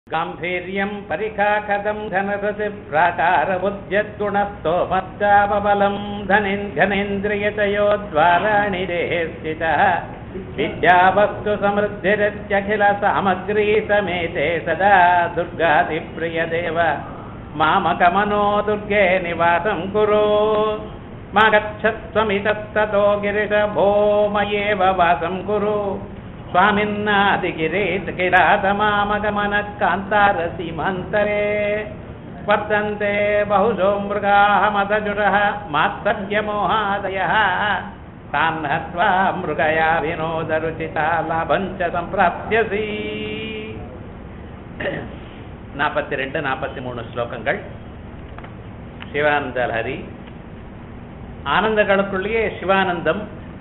गाम्भीर्यम् परिखाखदम् धनसति प्राकारबुद्ध्यद्गुणस्तोमश्चापबलम् धनेन् घनेन्द्रियतयोद्वाराणि देहे स्थितः विद्यावस्तु समृद्धिरत्यखिलसामग्री समेते सदा दुर्गादिप्रियदेव मामकमनो दुर्गे निवासं कुरु मा गच्छत्वमितस्ततो गिरिशभो मयेव वासं कुरु स्वामिन्नादिगिरेत् किरातमामगमनः कान्तारसीमान्तरे वर्तन्ते बहुशो मृगाः मदजुरः मात्सर्यमोहादयः तान् हत्वा मृगया विनोदरुचिता लाभम् च सम्प्राप्स्यसि நாற்பத்தி ரெண்டு நாற்பத்தி மூணு ஸ்லோகங்கள் சிவானந்த ஹரி ஆனந்தங்களுக்குள்ளேயே சிவானந்தம்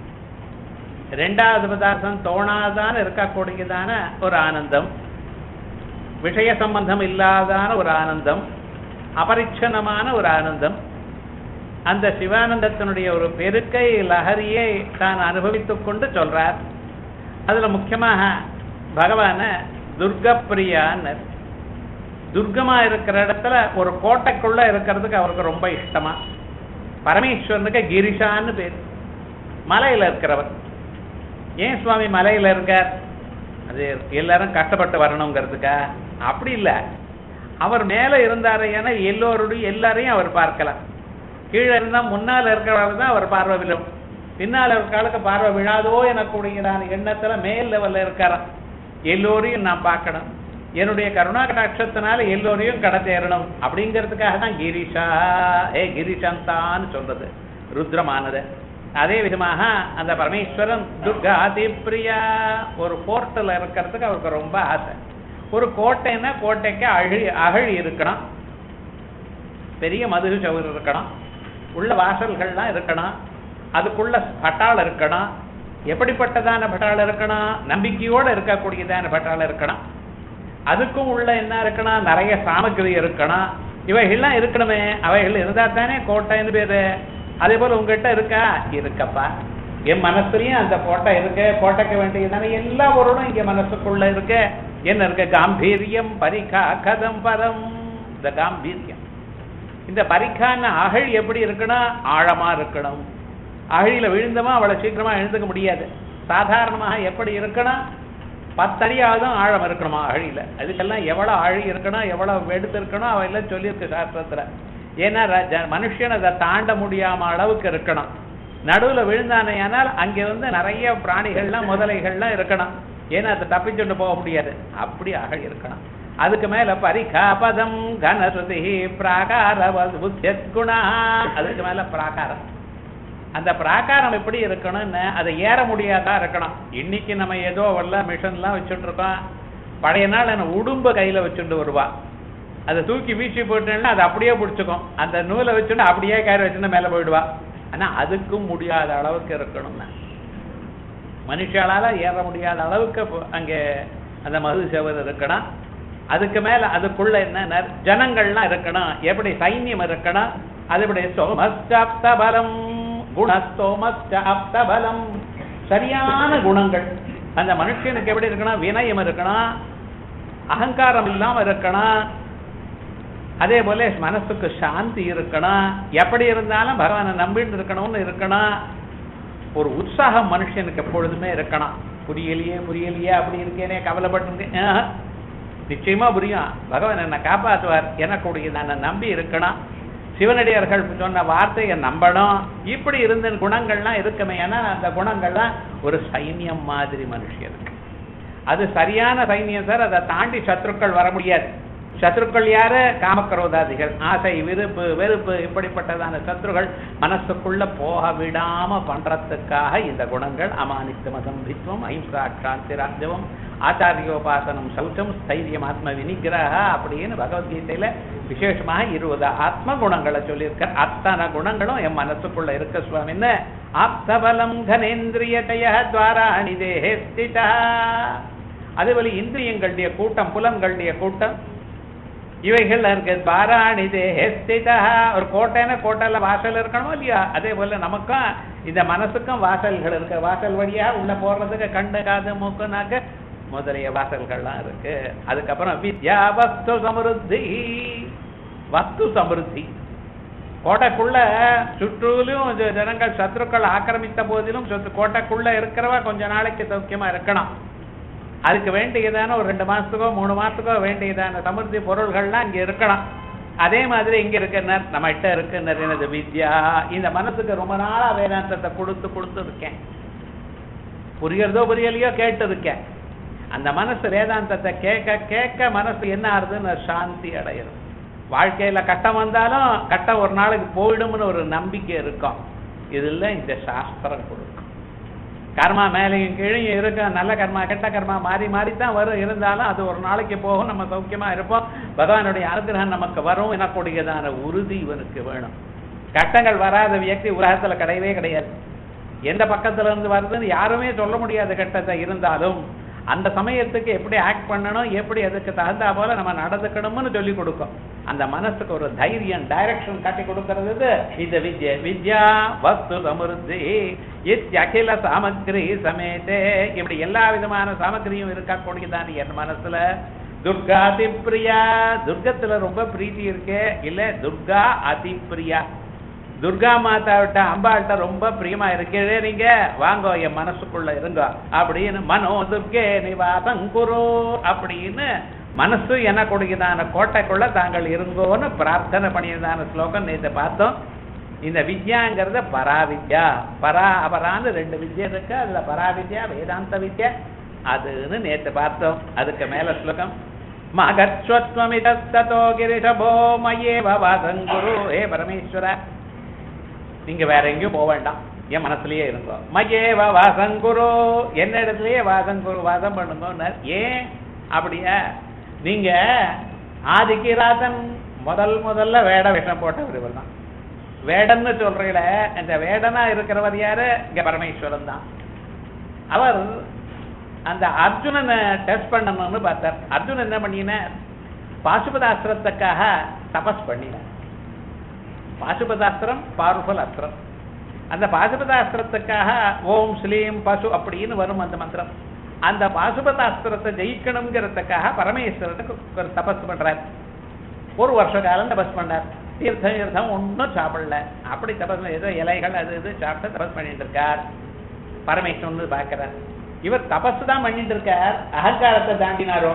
ரெண்டாவது பதார்த்தம் தோணாதான இருக்கக்கூடியதான ஒரு ஆனந்தம் விஷய சம்பந்தம் இல்லாதான ஒரு ஆனந்தம் அபரிச்சனமான ஒரு ஆனந்தம் அந்த சிவானந்தத்தினுடைய ஒரு பெருக்கை லஹரியை தான் அனுபவித்துக் கொண்டு சொல்றார் அதுல முக்கியமாக பகவான துர்கப்பிரியான்னு துர்கமா இருக்கிற இடத்துல ஒரு கோட்டைக்குள்ள இருக்கிறதுக்கு அவருக்கு ரொம்ப இஷ்டமா பரமேஸ்வரனுக்கு கிரிஷான்னு பேர் மலையில இருக்கிறவர் ஏன் சுவாமி மலையில இருக்கார் அது எல்லாரும் கஷ்டப்பட்டு வரணுங்கிறதுக்கா அப்படி இல்ல அவர் மேல இருந்தாரு ஏன்னா எல்லோருடைய எல்லாரையும் அவர் பார்க்கலாம் கீழே இருந்தா முன்னால இருக்கிறவர் தான் அவர் பார்வை விழும் பின்னால இருக்காளுக்கு பார்வை விழாதோ எனக்கூடியதான எண்ணத்துல மேல் லெவல்ல இருக்காராம் எல்லோரையும் நான் பார்க்கணும் என்னுடைய கருணா கடாட்சத்தினால எல்லோரையும் கடத்தேறணும் அப்படிங்கிறதுக்காக தான் கிரிஷா ஏ கிரிஷந்தான்னு சொல்றது ருத்ரமானது அதே விதமாக அந்த பரமேஸ்வரன் துர்காதி பிரியா ஒரு போர்ட்டில் இருக்கிறதுக்கு அவருக்கு ரொம்ப ஆசை ஒரு கோட்டைன்னா கோட்டைக்கு அழி அகழி இருக்கணும் பெரிய மதுகு சவுர் இருக்கணும் உள்ள வாசல்கள்லாம் இருக்கணும் அதுக்குள்ள பட்டாள் இருக்கணும் எப்படிப்பட்டதான பட்டாள் இருக்கணும் நம்பிக்கையோடு இருக்கக்கூடியதான பட்டாள் இருக்கணும் அதுக்கும் உள்ள என்ன இருக்கணும் நிறைய சாமகிரி இருக்கணும் இவைகள்லாம் இருக்கணுமே அவைகள் இருந்தா தானே கோட்டைன்னு பேரு அதே போல உங்ககிட்ட இருக்கா இருக்கப்பா என் மனசுலயும் அந்த கோட்டை இருக்கு கோட்டைக்கு வேண்டியதான எல்லா பொருளும் இங்க மனசுக்குள்ள இருக்கு என்ன இருக்கு காம்பீரியம் பரிகா கதம் பரம் இந்த காம்பீரியம் இந்த பரிக்கான அகழ் எப்படி இருக்கணும் ஆழமா இருக்கணும் அகழியில விழுந்தமா அவளை சீக்கிரமா எழுந்துக்க முடியாது சாதாரணமாக எப்படி இருக்கணும் பத்தடியாவதும் ஆழம் இருக்கணுமா அழியில அதுக்கெல்லாம் எவ்வளவு அழி இருக்கணும் எவ்வளவு எடுத்து இருக்கணும் அவையெல்லாம் சொல்லியிருக்கு சாஸ்திரத்துல ஏன்னா மனுஷன் அதை தாண்ட முடியாம அளவுக்கு இருக்கணும் நடுவுல விழுந்தானேயானால் அங்கே வந்து நிறைய பிராணிகள்லாம் முதலைகள்லாம் இருக்கணும் ஏன்னா அதை தப்பிச்சுட்டு போக முடியாது அப்படி அகழ் இருக்கணும் அதுக்கு மேல பரிகாபதம் கனசுதி பிராகார குணா அதுக்கு மேல பிராகாரம் அந்த பிராகாரம் எப்படி இருக்கணும்னு அதை ஏற முடியாதா இருக்கணும் இன்னைக்கு நம்ம ஏதோ வரல மிஷன்லாம் வச்சுட்டு இருக்கோம் பழைய நாள் என்ன உடும்ப கையில வச்சுட்டு வருவா அதை தூக்கி வீசி போட்டேன்னா அது அப்படியே பிடிச்சிக்கும் அந்த நூலை வச்சுட்டு அப்படியே கயிறு வச்சுட்டு மேல போயிடுவா ஆனா அதுக்கும் முடியாத அளவுக்கு இருக்கணும்னா மனுஷாலால ஏற முடியாத அளவுக்கு அங்கே அந்த மது செவர் இருக்கணும் அதுக்கு மேல அதுக்குள்ள என்ன ஜனங்கள்லாம் இருக்கணும் எப்படி சைன்யம் இருக்கணும் அதுபடி சோமஸ்டாப்த பலம் குணஸ்தோமஸ்டாப்தபலம் சரியான குணங்கள் அந்த மனுஷனுக்கு எப்படி இருக்கணும் வினயம் இருக்கணும் அகங்காரம் இல்லாம இருக்கணும் அதே போல மனசுக்கு சாந்தி இருக்கணும் எப்படி இருந்தாலும் பகவானை நம்பிட்டு இருக்கணும்னு இருக்கணும் ஒரு உற்சாகம் மனுஷனுக்கு எப்பொழுதுமே இருக்கணும் புரியலையே புரியலையே அப்படி இருக்கேனே கவலைப்பட்டு நிச்சயமா புரியும் பகவான் என்னை காப்பாற்றுவார் எனக்குடைய நான் நம்பி இருக்கணும் சிவனடியார்கள் சொன்ன வார்த்தையை நம்பணும் இப்படி இருந்த குணங்கள்லாம் இருக்குமே ஏன்னா அந்த குணங்கள்லாம் ஒரு சைன்யம் மாதிரி மனுஷனுக்கு அது சரியான சைன்யம் சார் அதை தாண்டி சத்ருக்கள் வர முடியாது சத்ருக்கள் யாரு காமக்கரோதாதிகள் ஆசை விருப்பு வெறுப்பு இப்படிப்பட்டதான சத்ருகள் மனசுக்குள்ள போக விடாம பண்றதுக்காக இந்த குணங்கள் அமானித்தம் அசம்பித்வம் அஹிம்சா சாந்தி ராஜ்யவம் ஆச்சாரியோபாசனம் சௌச்சம் ஸ்தைரியம் ஆத்ம வினிகிரக அப்படின்னு பகவத்கீதையில விசேஷமாக இருபது ஆத்ம குணங்களை சொல்லியிருக்க அத்தனை குணங்களும் என் மனசுக்குள்ள இருக்க சுவாமின்னு ஆப்தபலம் கனேந்திரியதய துவாராணி தேஹே ஸ்திதா அதே போல இந்திரியங்களுடைய கூட்டம் புலன்களுடைய கூட்டம் இவைகள் இருக்கு பாராணி தேஹஸ்திதா ஒரு கோட்டைன்னா கோட்டையில வாசல் இருக்கணுமோ இல்லையா அதே போல நமக்கும் இந்த மனசுக்கும் வாசல்கள் இருக்கு வாசல் வழியா உள்ள போறதுக்கு கண்ணு காது மூக்கு நாக்கு முதலிய வாசல்கள்லாம் இருக்கு அதுக்கப்புறம் வித்யா வஸ்து சமிருத்தி வஸ்து சமிருத்தி கோட்டைக்குள்ள சுற்றுலும் ஜ- ஜனங்கள் சத்ருக்கள் ஆக்கிரமித்த போதிலும் சொத்து கோட்டைக்குள்ள இருக்கிறவ கொஞ்ச நாளைக்கு சௌக்கியமா இருக்கணும் அதுக்கு வேண்டியதான ஒரு ரெண்டு மாசத்துக்கோ மூணு மாசத்துக்கோ வேண்டியதான சமிருத்தி பொருள்கள்லாம் இங்க இருக்கணும் அதே மாதிரி இங்க இருக்குனர் நம்ம கிட்ட இருக்குனர் எனது வித்யா இந்த மனசுக்கு ரொம்ப நாளா வேதாந்தத்தை கொடுத்து கொடுத்து இருக்கேன் புரியறதோ புரியலையோ கேட்டு இருக்கேன் அந்த மனசு வேதாந்தத்தை கேட்க கேட்க மனசு என்ன ஆறுதுன்னு சாந்தி அடையிறது வாழ்க்கையில கட்டம் வந்தாலும் கட்டம் ஒரு நாளைக்கு போயிடும்னு ஒரு நம்பிக்கை இருக்கும் இதுல இந்த சாஸ்திரம் கொடுக்கும் கர்மா மேலேயும் கீழையும் இருக்கும் நல்ல கர்மா கெட்ட கர்மா மாறி மாறி தான் வரும் இருந்தாலும் அது ஒரு நாளைக்கு போகும் நம்ம சௌக்கியமா இருப்போம் பகவானுடைய அனுகிரகம் நமக்கு வரும் எனக்கூடியதான உறுதி இவனுக்கு வேணும் கட்டங்கள் வராத வியக்தி உலகத்துல கிடையவே கிடையாது எந்த பக்கத்துல இருந்து வருதுன்னு யாருமே சொல்ல முடியாத கட்டத்தை இருந்தாலும் அந்த சமயத்துக்கு எப்படி ஆக்ட் பண்ணணும் எப்படி அதுக்கு தகுந்தா போல நம்ம நடந்துக்கணும்னு சொல்லி கொடுக்கும் அந்த மனசுக்கு ஒரு தைரியம் டைரக்ஷன் காட்டி கொடுக்கறது இது. இந்த வித்யா வித்யா வஸ்து சமிருத்தி இத் அகில சாமக்கிரி சமேதே இப்படி எல்லா விதமான சாமக்கிரியும் இருக்கக்கூடியதான் என் மனசுல துர்கா அதிப்பிரியா துர்கத்துல ரொம்ப பிரீத்தி இருக்கே இல்ல துர்கா அதிப்பிரியா துர்கா மாதாவிட்ட அம்பாள்கிட்ட ரொம்ப பிரியமா இருக்கே நீங்க வாங்கோ என் மனசுக்குள்ள இருங்க அப்படின்னு மனோ துர்கே நிவாசம் குரு அப்படின்னு மனசு என்ன கொடுக்குதான கோட்டைக்குள்ள தாங்கள் இருங்கோன்னு பிரார்த்தனை பண்ணியதான ஸ்லோகம் நேற்று பார்த்தோம் இந்த வித்யாங்கிறத பராவித்யா பரா அபரான்னு ரெண்டு வித்யா இருக்கு அதுல பராவித்யா வேதாந்த வித்யா அதுன்னு நேற்று பார்த்தோம் அதுக்கு மேல ஸ்லோகம் மகத்வத்வமிதோ கிரிஷபோ மயேவ வாசங்குரு ஹே பரமேஸ்வர நீங்க வேற எங்கேயும் போக வேண்டாம் என் மனசுலயே இருங்கோ மகேவ வாசங்குரு என்ன இடத்துலயே வாசங்குரு வாசம் பண்ணுங்க ஏன் அப்படியா நீங்க ஆதிக்கிராதன் முதல் முதல்ல வேட விஷம் போட்டவர் இவர் தான் வேடன்னு சொல்றீங்கள இந்த வேடனா இருக்கிறவர் யாரு இங்க பரமேஸ்வரன் தான் அவர் அந்த அர்ஜுனனை டெஸ்ட் பண்ணணும்னு பார்த்தார் அர்ஜுனன் என்ன பண்ணினார் பாசுபதாஸ்திரத்துக்காக தபஸ் பண்ணினார் பாசுபதாஸ்திரம் பவர்ஃபுல் அஸ்திரம் அந்த பாசுபதாஸ்திரத்துக்காக ஓம் ஸ்லீம் பசு அப்படின்னு வரும் அந்த மந்திரம் அந்த பாசுபதாஸ்திரத்தை ஜெயிக்கணுங்கிறதுக்காக பரமேஸ்வரனுக்கு ஒரு தபஸ் பண்றார் ஒரு வருஷ காலம் தபஸ் பண்ணார் தீர்த்தம் தீர்த்தம் ஒன்றும் சாப்பிடல அப்படி தபஸ் ஏதோ இலைகள் அது இது சாப்பிட்டு தபஸ் பண்ணிட்டு இருக்கார் பரமேஸ்வரன் பார்க்கிறார் இவர் தபஸ் தான் பண்ணிட்டு இருக்கார் அகங்காரத்தை தாண்டினாரோ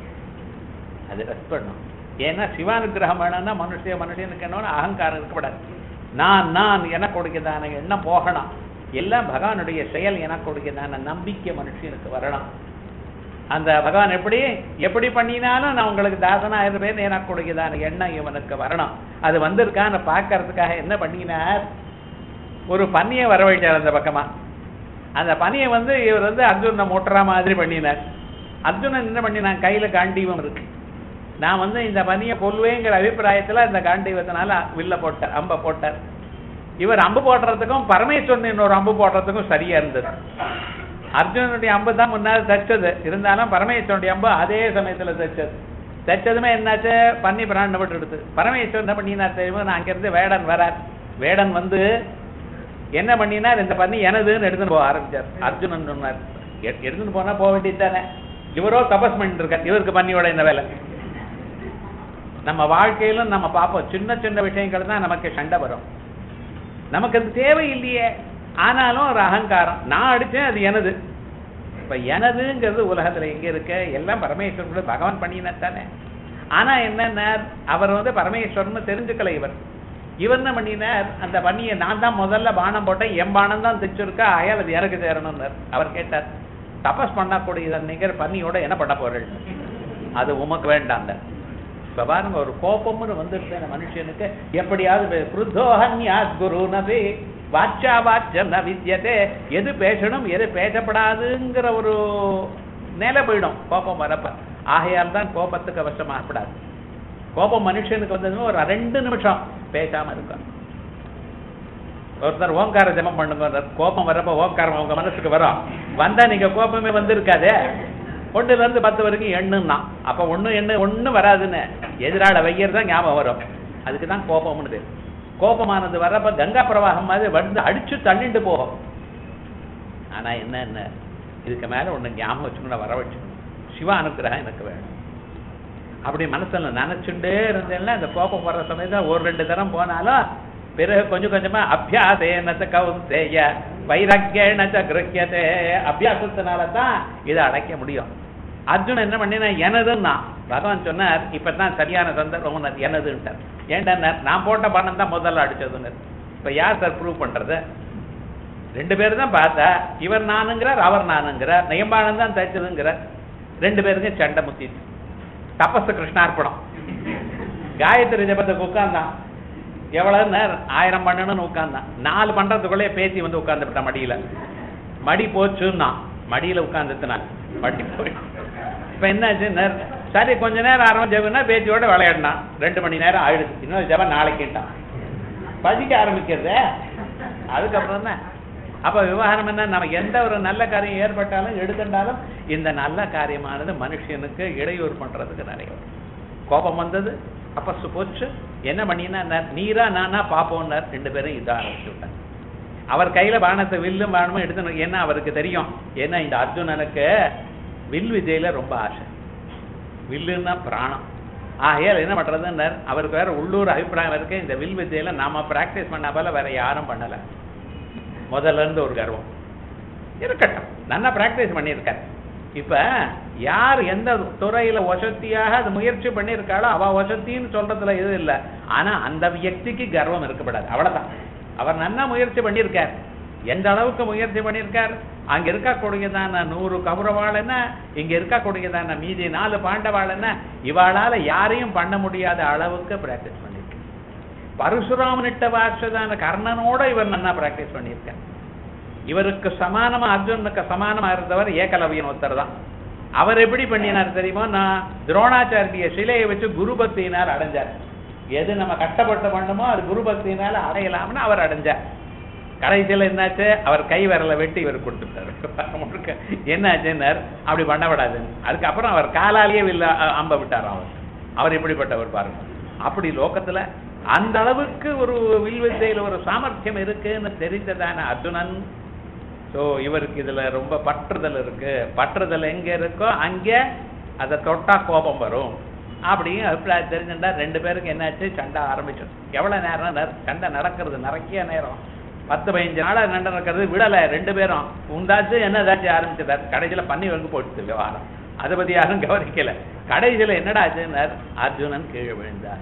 அது ரெஸ்ட் பண்ணும் ஏன்னா சிவானுகிரகம் வேணும்னா மனுஷ மனுஷனுக்கு என்னன்னா அகங்காரம் இருக்கக்கூடாது நான் நான் எனக்கு கொடுக்கதான எண்ணம் போகணும் எல்லாம் பகவானுடைய செயல் எனக்கு கொடுக்கதான நம்பிக்கை மனுஷனுக்கு வரணும் அந்த பகவான் எப்படி எப்படி பண்ணினாலும் நான் உங்களுக்கு தாசனா இருப்பேன் எனக்கு கொடுக்கதான எண்ணம் இவனுக்கு வரணும் அது வந்திருக்கான்னு பார்க்கறதுக்காக என்ன பண்ணினார் ஒரு பன்னியை வரவழைச்சார் அந்த பக்கமா அந்த பனியை வந்து இவர் வந்து அர்ஜுனனை முட்டுற மாதிரி பண்ணினார் அர்ஜுனன் என்ன பண்ணினான் கையில காண்டீவம் இருக்கு நான் வந்து இந்த பனியை கொல்வேங்கிற அபிப்பிராயத்துல இந்த காண்டீவத்தினால வில்ல போட்டார் அம்ப போட்டார் இவர் அம்பு போடுறதுக்கும் பரமேஸ்வரன் இன்னொரு அம்பு போடுறதுக்கும் சரியா இருந்தது அர்ஜுனனுடைய அம்பு தான் முன்னால் தச்சது இருந்தாலும் பரமேஸ்வரனுடைய அம்பு அதே சமயத்துல தச்சது தச்சதுமே என்னாச்சு பண்ணி பிராண்ட விட்டு எடுத்து பரமேஸ்வரன் என்ன பண்ணினார் தெரியுமா நான் அங்கிருந்து வேடன் வரார் வேடன் வந்து என்ன பண்ணினார் இந்த பண்ணி எனதுன்னு எடுத்துன்னு போக ஆரம்பிச்சார் அர்ஜுனன் சொன்னார் எ- எடுத்துன்னு போனா போக வேண்டியது தானே இவரோ தபஸ் பண்ணிட்டு இருக்கார் இவருக்கு பண்ணியோட இந்த வேலை நம்ம வாழ்க்கையிலும் நம்ம பார்ப்போம் சின்ன சின்ன விஷயங்கள் தான் நமக்கு சண்டை வரும் நமக்கு அது தேவையில்லையே ஆனாலும் ஒரு அகங்காரம் நான் அடிச்சேன் அது எனது இப்ப எனதுங்கிறது உலகத்துல எங்க இருக்கு எல்லாம் பரமேஸ்வரன் பகவான் பண்ணினா தானே ஆனா என்னன்னா அவர் வந்து பரமேஸ்வரன் தெரிஞ்சுக்கல இவர் இவர் என்ன பண்ணினார் அந்த பண்ணியை நான் தான் முதல்ல பானம் போட்டேன் என் பானம் தான் தைச்சிருக்கா ஆயால் அது எனக்கு சேரணும்னார் அவர் கேட்டார் தபஸ் பண்ணக்கூடிய நிகர் பண்ணியோட என்ன பண்ண போறேன் அது உமக்கு வேண்டாம் இப்ப பாருங்க ஒரு கோபம்னு வந்துருச்சு அந்த மனுஷனுக்கு எப்படியாவது குருத்தோஹன்யா குரு நபி வாச்சா வாச்சம் ந வித்யதே எது பேசணும் எது பேசப்படாதுங்கிற ஒரு நிலை போயிடும் கோபம் வரப்ப ஆகையால் தான் கோபத்துக்கு அவசமாகப்படாது கோபம் மனுஷனுக்கு வந்ததுமே ஒரு ரெண்டு நிமிஷம் பேசாம இருக்கும் ஒருத்தர் ஓங்கார ஜெபம் பண்ணுங்க கோபம் வரப்ப ஓங்காரம் உங்க மனசுக்கு வரும் வந்தா நீங்க கோபமே வந்திருக்காதே ஒண்ணுல இருந்து பத்து வரைக்கும் எண்ணுன்னா அப்ப ஒண்ணு எண்ணு ஒண்ணு வராதுன்னு எதிராள வையர் தான் ஞாபகம் வரும் அதுக்கு தான் கோபம்னு பேரு கோபமானது வர்றப்ப கங்கா பிரவாகம் மாதிரி வந்து அடிச்சு தள்ளிட்டு போகும் ஆனா என்ன என்ன இதுக்கு மேல ஒண்ணு ஞாபகம் வச்சுக்கணும் வர வச்சுக்கணும் சிவ அனுகிரகம் எனக்கு வேணும் அப்படி மனசுல நினைச்சுட்டே இருந்தேன்னா இந்த கோபம் வர்ற சமயத்துல ஒரு ரெண்டு தரம் போனாலும் பிறகு கொஞ்சம் கொஞ்சமா அபியாசேனச்ச கௌந்தேய வைராக்கியனச்ச கிரகியதே அபியாசத்தினால தான் இதை அடைக்க முடியும் அர்ஜுனன் என்ன பண்ணினா எனதுன்னா பகவான் சொன்னார் இப்பதான் சரியான சந்தர்ப்பம் உனது எனதுன்ட்டார் ஏன்டா நான் போட்ட பணம் தான் முதல்ல அடிச்சதுன்னு இப்ப யார் சார் ப்ரூவ் பண்றது ரெண்டு பேரும் தான் பார்த்தா இவர் நானுங்கிறார் அவர் நானுங்கிறார் நயம்பானம் தான் தைச்சதுங்கிறார் ரெண்டு பேருக்கும் சண்டை முத்திச்சு தபசு கிருஷ்ணார்ப்பணம் காயத்ரி ஜபத்துக்கு உட்கார்ந்தான் எவ்வளவு நேரம் ஆயிரம் பண்ணணும்னு உட்கார்ந்தான் நாலு பண்றதுக்குள்ளே பேத்தி வந்து உட்கார்ந்துட்டா மடியில மடி போச்சுன்னா மடியில உட்கார்ந்துட்டுனான் மடி போய் இப்ப என்னாச்சு நேர் சரி கொஞ்ச நேரம் ஆரம்பம் ஜெபம்னா பேத்தியோட விளையாடினான் ரெண்டு மணி நேரம் ஆயிடுச்சு இன்னொரு ஜெபம் நாளைக்குட்டான் பசிக்க ஆரம்பிக்கிறதே அதுக்கப்புறம் தான் அப்ப விவகாரம் என்ன நம்ம எந்த ஒரு நல்ல காரியம் ஏற்பட்டாலும் எடுத்துட்டாலும் இந்த நல்ல காரியமானது மனுஷனுக்கு இடையூறு பண்றதுக்கு நிறைய வரும். கோபம் வந்தது அப்ப போச்சு என்ன பண்ணினா நீரா நானா பாப்போம்னார் ரெண்டு பேரும் இதாக ஆரம்பிச்சு விட்டாங்க அவர் கையில பானத்தை வில்லும் பானமும் எடுத்து ஏன்னா அவருக்கு தெரியும் ஏன்னா இந்த அர்ஜுனனுக்கு வில் விஜயில ரொம்ப ஆசை வில்லுன்னா பிராணம் ஆகையால் என்ன பண்றதுன்னார் அவருக்கு வேற உள்ளூர் அபிப்பிராயம் இருக்கு இந்த வில் விஜயில நாம பிராக்டிஸ் பண்ண போல வேற யாரும் பண்ணல முதல்ல இருந்து ஒரு கர்வம் இருக்கட்டும் நல்லா பிராக்டிஸ் பண்ணியிருக்காரு இப்ப யார் எந்த துறையில வசத்தியாக அது முயற்சி பண்ணியிருக்காளோ அவ வசத்தின்னு சொல்றதுல இது இல்லை ஆனா அந்த வியக்திக்கு கர்வம் இருக்கப்படாது அவ்வளவுதான் அவர் நல்லா முயற்சி பண்ணியிருக்கார் எந்த அளவுக்கு முயற்சி பண்ணியிருக்கார் அங்க இருக்கக்கூடியதான நூறு கௌரவாள் என்ன இங்க இருக்கக்கூடியதான மீதி நாலு பாண்டவாள் என்ன இவாளால யாரையும் பண்ண முடியாத அளவுக்கு பிராக்டிஸ் பண்ணியிருக்கார் பரசுராமனிட்ட வாட்சதான கர்ணனோட இவர் நல்லா பிராக்டிஸ் பண்ணியிருக்கார் இவருக்கு சமானமா அர்ஜுனுக்கு சமானமா இருந்தவர் ஏகலவியன் ஒருத்தர் தான் அவர் எப்படி பண்ணினார் தெரியுமா நான் துரோணாச்சாரிய சிலையை வச்சு குரு பக்தியினால் அடைஞ்சார் எது நம்ம கஷ்டப்பட்டு பண்ணுமோ அது குரு பக்தியினால அடையலாம்னு அவர் அடைஞ்சார் கடைசியில் என்னாச்சு அவர் கை விரலை வெட்டி இவர் கொடுத்துட்டாரு முழுக்க என்னாச்சுன்னார் அப்படி பண்ணப்படாதுன்னு அதுக்கப்புறம் அவர் காலாலேயே வில்ல அ- அம்ப விட்டார் அவர் அவர் எப்படிப்பட்டவர் பாருங்க அப்படி லோகத்துல அந்த அளவுக்கு ஒரு வில்வித்தையில ஒரு சாமர்த்தியம் இருக்குன்னு தெரிந்ததான அர்ஜுனன் ஸோ இவருக்கு இதுல ரொம்ப பற்றுதல் இருக்கு பற்றுதல் எங்க இருக்கோ அங்கே அதை தொட்டா கோபம் வரும் அப்படின்னு அபிப்பிராயம் தெரிஞ்சுட்டா ரெண்டு பேருக்கு என்னாச்சு சண்டை ஆரம்பிச்சோம் எவ்வளவு நேரம் நட- சண்டை நடக்கிறது நிறைய நேரம் பத்து பதினஞ்சு நாளா சண்டை நடக்கிறது விடலை ரெண்டு பேரும் உண்டாச்சு என்ன ஏதாச்சும் ஆரம்பிச்சதார் கடைசியில பண்ணி வந்து போயிடுச்சு விவகாரம் அதை பத்தி யாரும் கவனிக்கல கடைசியில என்னடா ஆச்சுன்னார் அர்ஜுனன் கீழே விழுந்தார்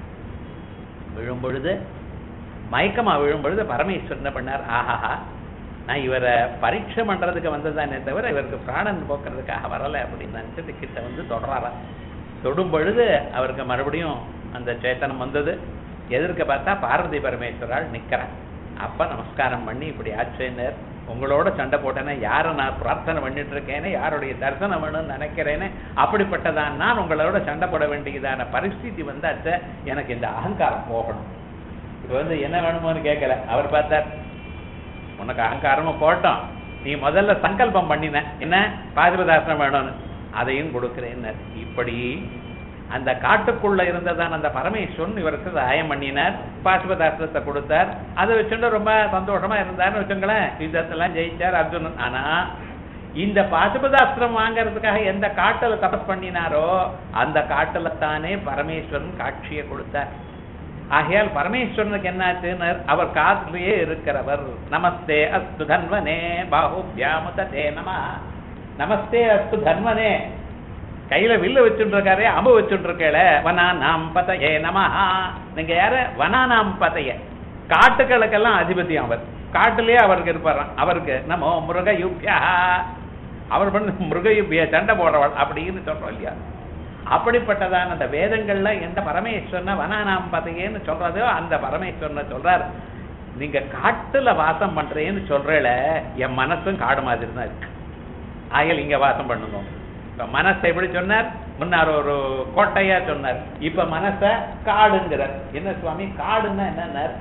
விழும் பொழுது மயக்கமா விழும் பொழுது பரமேஸ்வரன் என்ன பண்ணார் ஆஹாஹா நான் இவரை பரீட்சை பண்றதுக்கு வந்ததானே தவிர இவருக்கு பிராணன் போக்குறதுக்காக வரல அப்படின்னு நினைச்சிட்டு கிட்ட வந்து தொடராராம் தொடும் பொழுது அவருக்கு மறுபடியும் அந்த சேத்தனம் வந்தது எதிர்க்க பார்த்தா பார்வதி பரமேஸ்வரால் நிக்கிறேன் அப்ப நமஸ்காரம் பண்ணி இப்படி ஆச்சுன்னர் உங்களோட சண்டை போட்டேனே யாரை நான் பிரார்த்தனை பண்ணிட்டு இருக்கேனே யாருடைய தரிசனம் வேணும்னு நினைக்கிறேனே அப்படிப்பட்டதான் நான் உங்களோட சண்டை போட வேண்டியதான பரிஸ்திதி வந்தாச்ச எனக்கு இந்த அகங்காரம் போகணும் இப்ப வந்து என்ன வேணுமோன்னு கேட்கல அவர் பார்த்தார் உனக்கு அகங்காரமும் போட்டோம் நீ முதல்ல சங்கல்பம் பண்ணின என்ன பாதிபதாசனம் வேணும்னு அதையும் கொடுக்கிறேன்னார் இப்படி அந்த காட்டுக்குள்ள இருந்ததான் அந்த பரமேஸ்வரன் இவருக்கு சகாயம் பண்ணினார் பாசுபதாஸ்திரத்தை கொடுத்தார் அதை வச்சுட்டு ரொம்ப சந்தோஷமா இருந்தார்னு வச்சுங்களேன் யுத்தத்தெல்லாம் ஜெயிச்சார் அர்ஜுனன் ஆனா இந்த பாசுபதாஸ்திரம் வாங்கறதுக்காக எந்த காட்டுல தபஸ் பண்ணினாரோ அந்த காட்டுல தானே பரமேஸ்வரன் காட்சியை கொடுத்தார் ஆகையால் பரமேஸ்வரனுக்கு என்னாச்சுன்னு அவர் காத்திலேயே இருக்கிறவர் நமஸ்தே அஸ்து தன்வனே பாகுபியாமுதே நம நமஸ்தே அஸ்து தன்வனே கையில வில்லு வச்சுட்டு இருக்காரே அம்பு வச்சுட்டு இருக்கேள வனா நாம் பதையே நமஹா நீங்க யாரு வனா நாம் பதைய காட்டுகளுக்கெல்லாம் அதிபதி அவர் காட்டுலயே அவருக்கு இருப்பாராம் அவருக்கு நமோ மிருகயுப்யா அவர் பண்ண மிருகயுப்ய சண்டை போடுறவள் அப்படின்னு சொல்றோம் இல்லையா அப்படிப்பட்டதான அந்த வேதங்கள்ல எந்த பரமேஸ்வரனை வனானாம் பதையேன்னு சொல்றதோ அந்த பரமேஸ்வரனை சொல்றார் நீங்க காட்டுல வாசம் பண்றேன்னு சொல்றேல என் மனசும் காடு மாதிரி தான் இருக்கு ஆயல் இங்க வாசம் பண்ணுங்க இப்ப மனசை எப்படி சொன்னார் முன்னார் ஒரு கோட்டையா சொன்னார் இப்ப மனச காடுங்கிறார் என்ன சுவாமி காடுன்னா என்னன்னார்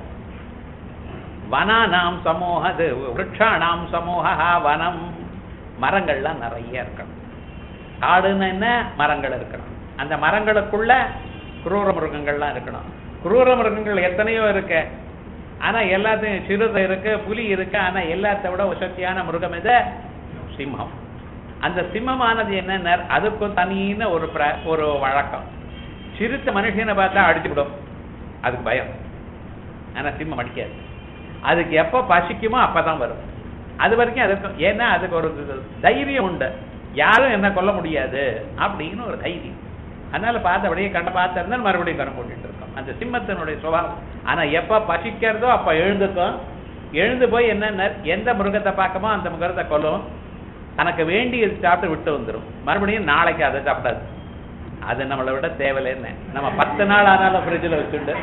வனானாம் சமூகது விரக்ஷாணாம் சமூகா வனம் மரங்கள்லாம் நிறைய இருக்கணும் காடுன்னா என்ன மரங்கள் இருக்கணும் அந்த மரங்களுக்குள்ள குரூர மிருகங்கள்லாம் இருக்கணும் குரூர மிருகங்கள் எத்தனையோ இருக்கு ஆனா எல்லாத்தையும் சிறுதை இருக்கு புலி இருக்கு ஆனா எல்லாத்த விட வசத்தியான மிருகம் எது சிம்மம் அந்த சிம்மமானது என்ன அதுக்கும் தனின்னு ஒரு பிர- ஒரு வழக்கம் சிறுத்த மனுஷனை பார்த்தா அடிச்சுவிடும் அதுக்கு பயம் ஆனா சிம்மம் அடிக்காது அதுக்கு எப்ப பசிக்குமோ அப்பதான் வரும் அது வரைக்கும் அதுக்கு ஏன்னா அதுக்கு ஒரு தைரியம் உண்டு யாரும் என்ன கொல்ல முடியாது அப்படின்னு ஒரு தைரியம் அதனால பார்த்து அப்படியே கண்ட பார்த்து இருந்தா மறுபடியும் கணம் போட்டுட்டு இருக்கோம் அந்த சிம்மத்தினுடைய சுபாவம் ஆனா எப்ப பசிக்கிறதோ அப்ப எழுந்துக்கும் எழுந்து போய் என்ன எந்த மிருகத்தை பார்க்கமோ அந்த மிருகத்தை கொல்லும் தனக்கு வேண்டியது சாப்பிட்டு விட்டு வந்துடும் மறுபடியும் நாளைக்கு அதை சாப்பிடாது அது நம்மளை விட தேவையில்லைன்னு நம்ம பத்து நாள் ஆனாலும் ஃப்ரிட்ஜில் வச்சுட்டு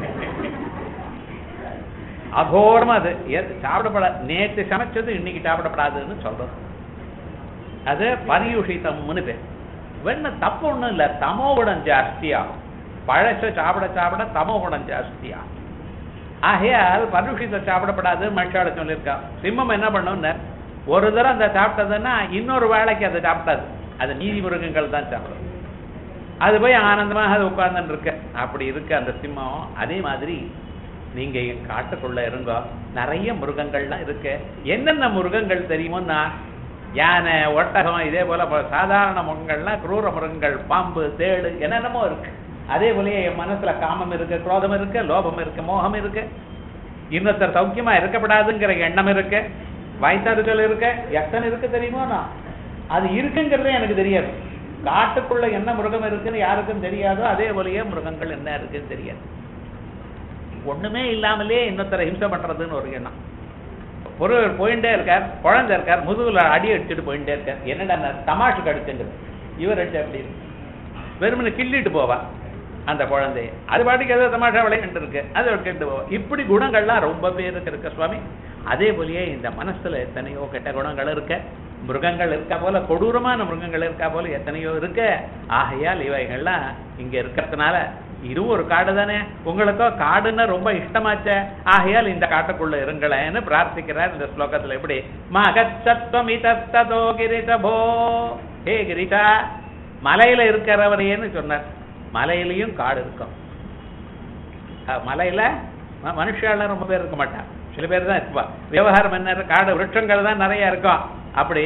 அகோரமா அது எது சாப்பிடப்படாது நேற்று சமைச்சது இன்னைக்கு சாப்பிடப்படாதுன்னு சொல்றோம் அது பரியுஷிதம்னு பேர் வெண்ண தப்பு ஒண்ணும் இல்ல தமோ குணம் ஜாஸ்தியாகும் பழச சாப்பிட சாப்பிட தமோ குணம் ஜாஸ்தியாகும் ஆகையால் பரியுஷிதம் சாப்பிடப்படாது மனுஷால சொல்லியிருக்கான் சிம்மம் என்ன பண்ணும்னு ஒரு தடவை அந்த சாப்பிட்டதுன்னா இன்னொரு வேளைக்கு அதை சாப்பிட்டாது அது நீதி மிருகங்கள் தான் சாப்பிடும் அது போய் ஆனந்தமாக அது உட்கார்ந்துட்டு இருக்கு அப்படி இருக்கு அந்த சிம்மம் அதே மாதிரி நீங்க என் காட்டுக்குள்ள இருங்க நிறைய மிருகங்கள்லாம் இருக்கு என்னென்ன மிருகங்கள் தெரியுமோன்னா யானை ஒட்டகம் இதே போல ப- சாதாரண மிருகங்கள்லாம் குரூர மிருகங்கள் பாம்பு தேடு என்னென்னமோ இருக்கு அதே போலயே என் மனசுல காமம் இருக்கு குரோதம் இருக்கு லோபம் இருக்கு மோகம் இருக்கு இன்னொருத்தர் சௌக்கியமா இருக்கப்படாதுங்கிற எண்ணம் இருக்கு வயசாறுகள் இருக்கு எத்தனை இருக்கு தெரியுமோண்ணா அது இருக்குங்கிறதே எனக்கு தெரியாது காட்டுக்குள்ள என்ன மிருகம் இருக்குன்னு யாருக்கும் தெரியாதோ அதே போலயே மிருகங்கள் என்ன இருக்குன்னு தெரியாது ஒண்ணுமே இல்லாமலே இன்னொருத்தரை ஹிம்சை பண்றதுன்னு ஒரு எண்ணம் ஒருவர் போயிட்டே இருக்கார் குழந்தை இருக்கார் முதுகுல அடி அடிச்சுட்டு போயிட்டே இருக்கார் என்னடா தமாஷுக்கு அடிச்சுங்கிறது இவர் அடிச்சு அப்படி இருக்கு வெறுமனே கிள்ளிட்டு போவா அந்த குழந்தைய அது பாட்டுக்கு ஏதோ தமாஷா விளையாண்டு இருக்கு அது ஒரு கெட்டு போவா இப்படி குணங்கள்லாம் ரொம்ப பேருக்கு இருக்கு சுவாமி அதே போலயே இந்த மனசுல எத்தனையோ கெட்ட குணங்கள் இருக்க மிருகங்கள் இருக்கா போல கொடூரமான மிருகங்கள் இருக்கா போல எத்தனையோ இருக்கு ஆகையால் இவைகள்லாம் இங்க இருக்கிறதுனால இதுவும் ஒரு காடு தானே உங்களுக்கோ காடுன்னா ரொம்ப இஷ்டமாச்சே ஆகையால் இந்த காட்டுக்குள்ள இருங்களேன்னு பிரார்த்திக்கிறார் இந்த ஸ்லோகத்துல எப்படி மகச்சத்வம் இதோ கிரிதபோ ஹே கிரிதா மலையில இருக்கிறவரையேன்னு சொன்னார் மலையிலயும் காடு இருக்கும் அஹ் மலையில ம- மனுஷாலாம் ரொம்ப பேர் இருக்க மாட்டான் சில பேர் தான் இருப்பா விவகாரம் என்ன இருக்கு? காடு விருட்சங்கள் தான் நிறைய இருக்கும் அப்படி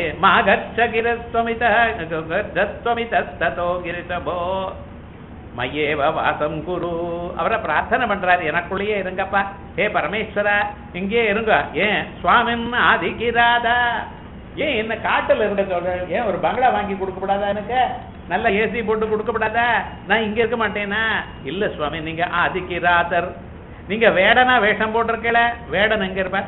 மாகச்சகிரஸ்வமிதோ கிரிதபோ மையேவ வாசம் குரு அவரை பிரார்த்தனை பண்றாரு எனக்குள்ளேயே இருங்கப்பா ஹே பரமேஸ்வரா இங்கே இருங்க ஏன் சுவாமின் ஆதிகிராதா ஏன் என்ன காட்டுல இருக்க சொல்ற ஏன் ஒரு பங்களா வாங்கி கொடுக்கப்படாதா எனக்கு நல்ல ஏசி போட்டு கொடுக்கப்படாதா நான் இங்க இருக்க மாட்டேனா இல்ல சுவாமி நீங்க ஆதிகிராதர் நீங்க வேடனா வேஷம் போட்டிருக்கல வேடன் எங்க இருப்பார்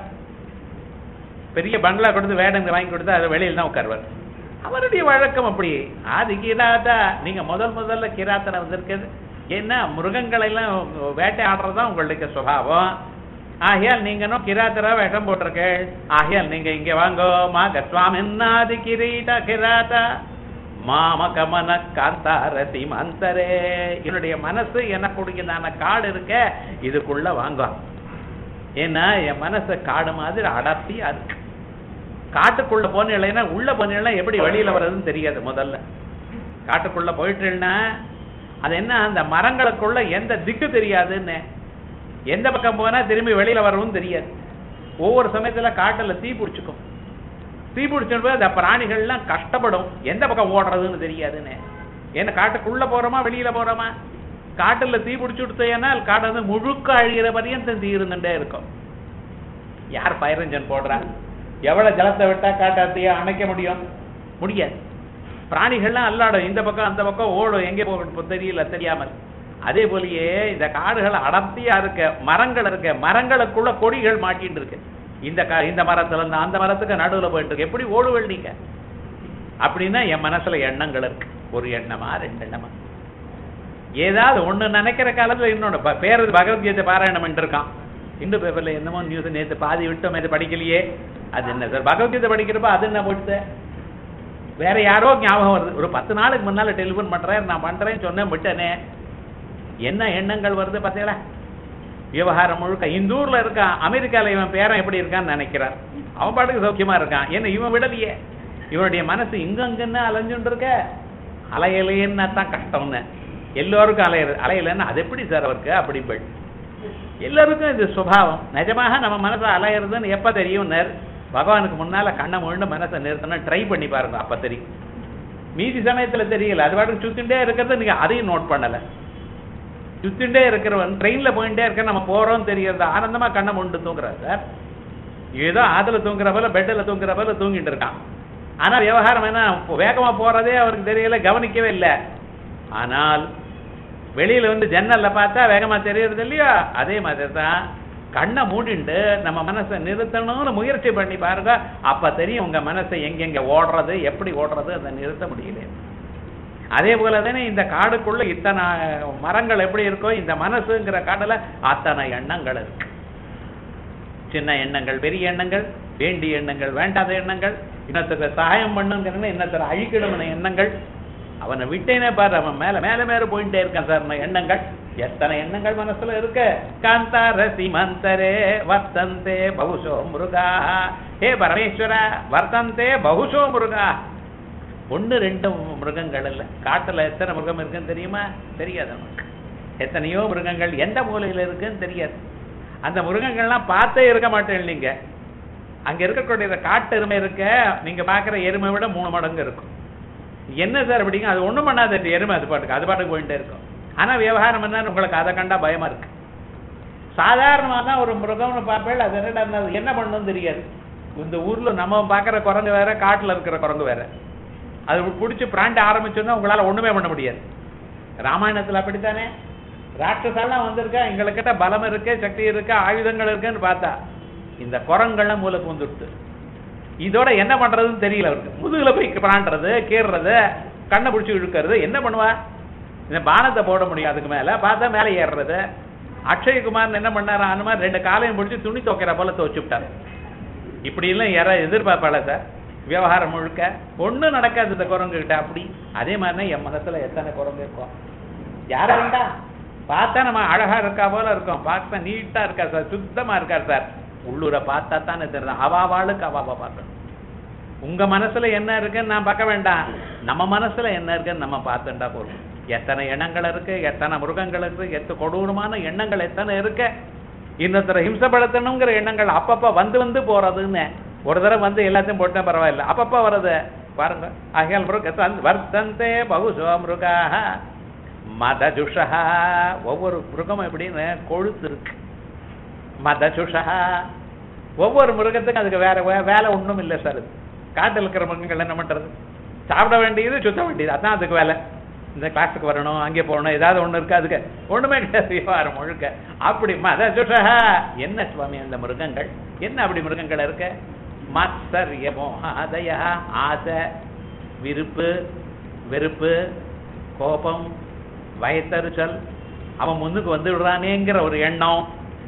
பெரிய பங்களா கொடுத்து வேடன் வாங்கி கொடுத்தா அது வெளியில தான் உட்காருவார் அவருடைய வழக்கம் அப்படி ஆதி கிராதா நீங்க முதல் முதல்ல கிராத்தனை வந்திருக்குது ஏன்னா மிருகங்களை எல்லாம் வேட்டையாடுறது தான் உங்களுக்கு சுபாவம் ஆகையால் நீங்க இன்னும் கிராத்தரா வேஷம் போட்டிருக்கேள் ஆகையால் நீங்க இங்க வாங்கோ மாக சுவாமின்னாதி கிரீட கிராதா மாமகமன காந்தாரதி மந்தரே என்னுடைய மனசு எனக்குடையதான காடு இருக்க இதுக்குள்ள வாங்க ஏன்னா என் மனசு காடு மாதிரி அடர்த்தியா இருக்கு காட்டுக்குள்ள போனீங்கன்னா உள்ள போனீங்கன்னா எப்படி வெளியில வர்றதுன்னு தெரியாது முதல்ல காட்டுக்குள்ள போயிட்டீங்கன்னா அது என்ன அந்த மரங்களுக்குள்ள எந்த திக்கு தெரியாதுன்னு எந்த பக்கம் போனா திரும்பி வெளியில வரவும் தெரியாது ஒவ்வொரு சமயத்துல காட்டுல தீ பிடிச்சுக்கும் தீ பிடிச்சிட்டு அந்த பிராணிகள்லாம் கஷ்டப்படும் எந்த பக்கம் ஓடுறதுன்னு தெரியாதுன்னு ஏன்னா காட்டுக்குள்ள போறோமா வெளியில போறோமா காட்டுல தீ பிடிச்சு கொடுத்தேனால் காட்டு வந்து முழுக்க அழிகிற பரியந்தம் தீ இருந்துட்டே இருக்கும் யார் பயிரஞ்சன் போடுறா எவ்வளவு ஜலத்தை விட்டா காட்டாத்தைய அணைக்க முடியும் முடியாது பிராணிகள்லாம் அல்லாடும் இந்த பக்கம் அந்த பக்கம் ஓடும் எங்கே போகணும் தெரியல தெரியாமல் அதே போலயே இந்த காடுகள் அடர்த்தியா இருக்க மரங்கள் இருக்க மரங்களுக்குள்ள கொடிகள் மாட்டின்னு இருக்கு இந்த க இந்த மரத்துல இருந்து அந்த மரத்துக்கு நடுவுல போயிட்டு இருக்கு எப்படி ஓடுவல் நீங்க அப்படின்னா என் மனசுல எண்ணங்கள் இருக்கு ஒரு எண்ணமா ரெண்டு எண்ணமா ஏதாவது ஒண்ணு நினைக்கிற காலத்துல இன்னொன்னு ப- பேர் பகவத்கீதை பாராயணம் இருக்கான் இந்து பேப்பர்ல என்னமோ நியூஸ் நேத்து பாதி விட்டோம் இது படிக்கலையே அது என்ன சார் பகவத்கீதை படிக்கிறப்ப அது என்ன போயிடுது வேற யாரோ ஞாபகம் வருது ஒரு பத்து நாளுக்கு முன்னால டெலிஃபோன் பண்றேன் நான் பண்றேன்னு சொன்னேன் விட்டனே என்ன எண்ணங்கள் வருது பார்த்தீங்களா விவகாரம் முழுக்க இந்த ஊர்ல இருக்கான் அமெரிக்கால இவன் பேரன் எப்படி இருக்கான்னு நினைக்கிறான் அவன் பாட்டுக்கு சௌக்கியமா இருக்கான் ஏன்னா இவன் விடலையே இவனுடைய மனசு இங்கங்கன்னு அலைஞ்சுட்டு இருக்க அலையலைன்னா தான் கஷ்டம்னு எல்லோருக்கும் அலையிறது அலையலைன்னா அது எப்படி சார் அவருக்கு அப்படி போய் எல்லாருக்கும் இது சுபாவம் நிஜமாக நம்ம மனசு அலையிறதுன்னு எப்ப தெரியும் பகவானுக்கு முன்னால கண்ணை முழுண்டு மனசை நிறுத்தணும் ட்ரை பண்ணி பாருங்க அப்ப தெரியும் மீதி சமயத்துல தெரியல அது பாட்டுக்கு சுத்திண்டே இருக்கிறது நீங்க அதையும் நோட் பண்ணல சுத்திண்டே இருக்கிறவன் ட்ரெயின்ல போயிட்டே இருக்க நம்ம போறோம் தெரியறது ஆனந்தமா கண்ணை முண்டு தூங்குறாரு சார் ஏதோ ஆத்துல தூங்குற போல பெட்டில் தூங்குற போல தூங்கிட்டு இருக்கான் ஆனா விவகாரம் என்ன வேகமா போறதே அவருக்கு தெரியல கவனிக்கவே இல்லை ஆனால் வெளியில வந்து ஜன்னல்ல பார்த்தா வேகமா தெரியறது இல்லையா அதே மாதிரி தான் கண்ணை மூடிண்டு நம்ம மனசை நிறுத்தணும்னு முயற்சி பண்ணி பாருங்க அப்ப தெரியும் உங்க மனசை எங்கெங்க ஓடுறது எப்படி ஓடுறது அதை நிறுத்த முடியல அதே போல தானே இந்த காடுக்குள்ள இத்தனை மரங்கள் எப்படி இருக்கோ இந்த மனசுங்கிற காடுல அத்தனை எண்ணங்கள் இருக்கு சின்ன எண்ணங்கள் பெரிய எண்ணங்கள் வேண்டிய எண்ணங்கள் வேண்டாத எண்ணங்கள் இன்னத்துக்கு சகாயம் பண்ணுங்கிறது இன்னத்துல அழிக்கணும்னு எண்ணங்கள் அவனை விட்டேனே பாரு அவன் மேல மேல மேல போயிட்டே இருக்கான் சார் எண்ணங்கள் எத்தனை எண்ணங்கள் மனசுல இருக்கு காந்தார சீமந்தரே வர்த்தந்தே பகுஷோ முருகா ஹே பரமேஸ்வர வர்த்தந்தே பகுஷோ முருகா ஒண்ணு ரெண்டு மிருகங்கள் இல்ல காட்டுல எத்தனை மிருகம் இருக்குன்னு தெரியுமா தெரியாது நமக்கு எத்தனையோ மிருகங்கள் எந்த மூலையில இருக்குன்னு தெரியாது அந்த மிருகங்கள்லாம் பார்த்தே இருக்க மாட்டேன் நீங்க அங்க இருக்கக்கூடிய காட்டு எருமை இருக்க நீங்க பாக்குற எருமை விட மூணு மடங்கு இருக்கும் என்ன சார் அப்படிங்க அது ஒண்ணும் பண்ணாத எருமை அது பாட்டுக்கு அது பாட்டுக்கு போயிட்டே இருக்கும் ஆனா விவகாரம் என்ன உங்களுக்கு அதை கண்டா பயமா இருக்கு சாதாரணமா தான் ஒரு மிருகம்னு பார்ப்பேன் அது என்னடா அது என்ன பண்ணணும் தெரியாது இந்த ஊர்ல நம்ம பாக்குற குரங்கு வேற காட்டுல இருக்கிற குரங்கு வேற அது பிடிச்சி பிராண்ட ஆரம்பிச்சோன்னா உங்களால ஒண்ணுமே பண்ண முடியாது ராமாயணத்துல அப்படித்தானே ராட்சசாலாம் வந்திருக்கா எங்களுக்கிட்ட பலம் இருக்கு சக்தி இருக்கு ஆயுதங்கள் இருக்குன்னு பார்த்தா இந்த குரங்கள்லாம் மூளை பூந்துட்டு இதோட என்ன பண்றதுன்னு தெரியல அவருக்கு முதுகுல போய் பிராண்டுறது கீறுறது கண்ணை பிடிச்சி இழுக்கிறது என்ன பண்ணுவா இந்த பானத்தை போட முடியும் அதுக்கு மேல பார்த்தா மேலே ஏறுறது அக்ஷயகுமார் என்ன பண்ணாரு அந்த மாதிரி ரெண்டு காலையும் பிடிச்சி துணி துவைக்கிற போல துவைச்சு விட்டாரு இப்படி எல்லாம் யாரா எதிர்பார்ப்பாள சார் விவகாரம் முழுக்க ஒண்ணும் நடக்காது இந்த குரங்கு கிட்ட அப்படி அதே மாதிரி என் மனசுல எத்தனை குரங்கு இருக்கும் யார வேண்டா பார்த்தா நம்ம அழகா இருக்கா போல இருக்கோம் பார்த்தா நீட்டா இருக்கா சார் சுத்தமா இருக்கார் சார் உள்ளூரை பார்த்தா தானே தெரியுது அவாவாளுக்கு அவாவா பார்க்கணும் உங்க மனசுல என்ன இருக்குன்னு நான் பார்க்க வேண்டாம் நம்ம மனசுல என்ன இருக்குன்னு நம்ம பார்த்துட்டா போதும் எத்தனை எண்ணங்கள் இருக்கு எத்தனை மிருகங்கள் இருக்கு எத்தனை கொடூரமான எண்ணங்கள் எத்தனை இருக்கு இன்னொருத்தரை ஹிம்சப்படுத்தணுங்கிற எண்ணங்கள் அப்பப்ப வந்து வந்து போறதுன்னு ஒரு தடவை வந்து எல்லாத்தையும் போட்டா பரவாயில்ல அப்பப்ப வர்றது பாருங்க ஆகையால் மிருக வர்த்தந்தே பகுசோ மிருகாக மதஜுஷா ஒவ்வொரு மிருகமும் எப்படின்னு கொழுத்து இருக்கு மதஜுஷா ஒவ்வொரு மிருகத்துக்கும் அதுக்கு வேற வே- வேலை ஒண்ணும் இல்லை சார் அது காட்டில் இருக்கிற மிருகங்கள் என்ன பண்றது சாப்பிட வேண்டியது சுத்த வேண்டியது அதான் அதுக்கு வேலை இந்த கிளாஸுக்கு வரணும் அங்கே போகணும் ஏதாவது ஒண்ணு இருக்கு அதுக்கு ஒண்ணுமே கிடையாது விவகாரம் முழுக்க அப்படி மதஜுஷா என்ன சுவாமி அந்த மிருகங்கள் என்ன அப்படி மிருகங்கள் இருக்கு மத்சரியமோ அதயா ஆசை விருப்பு வெறுப்பு கோபம் வயத்தறிச்சல் அவன் முன்னுக்கு வந்து விடுறானேங்கிற ஒரு எண்ணம்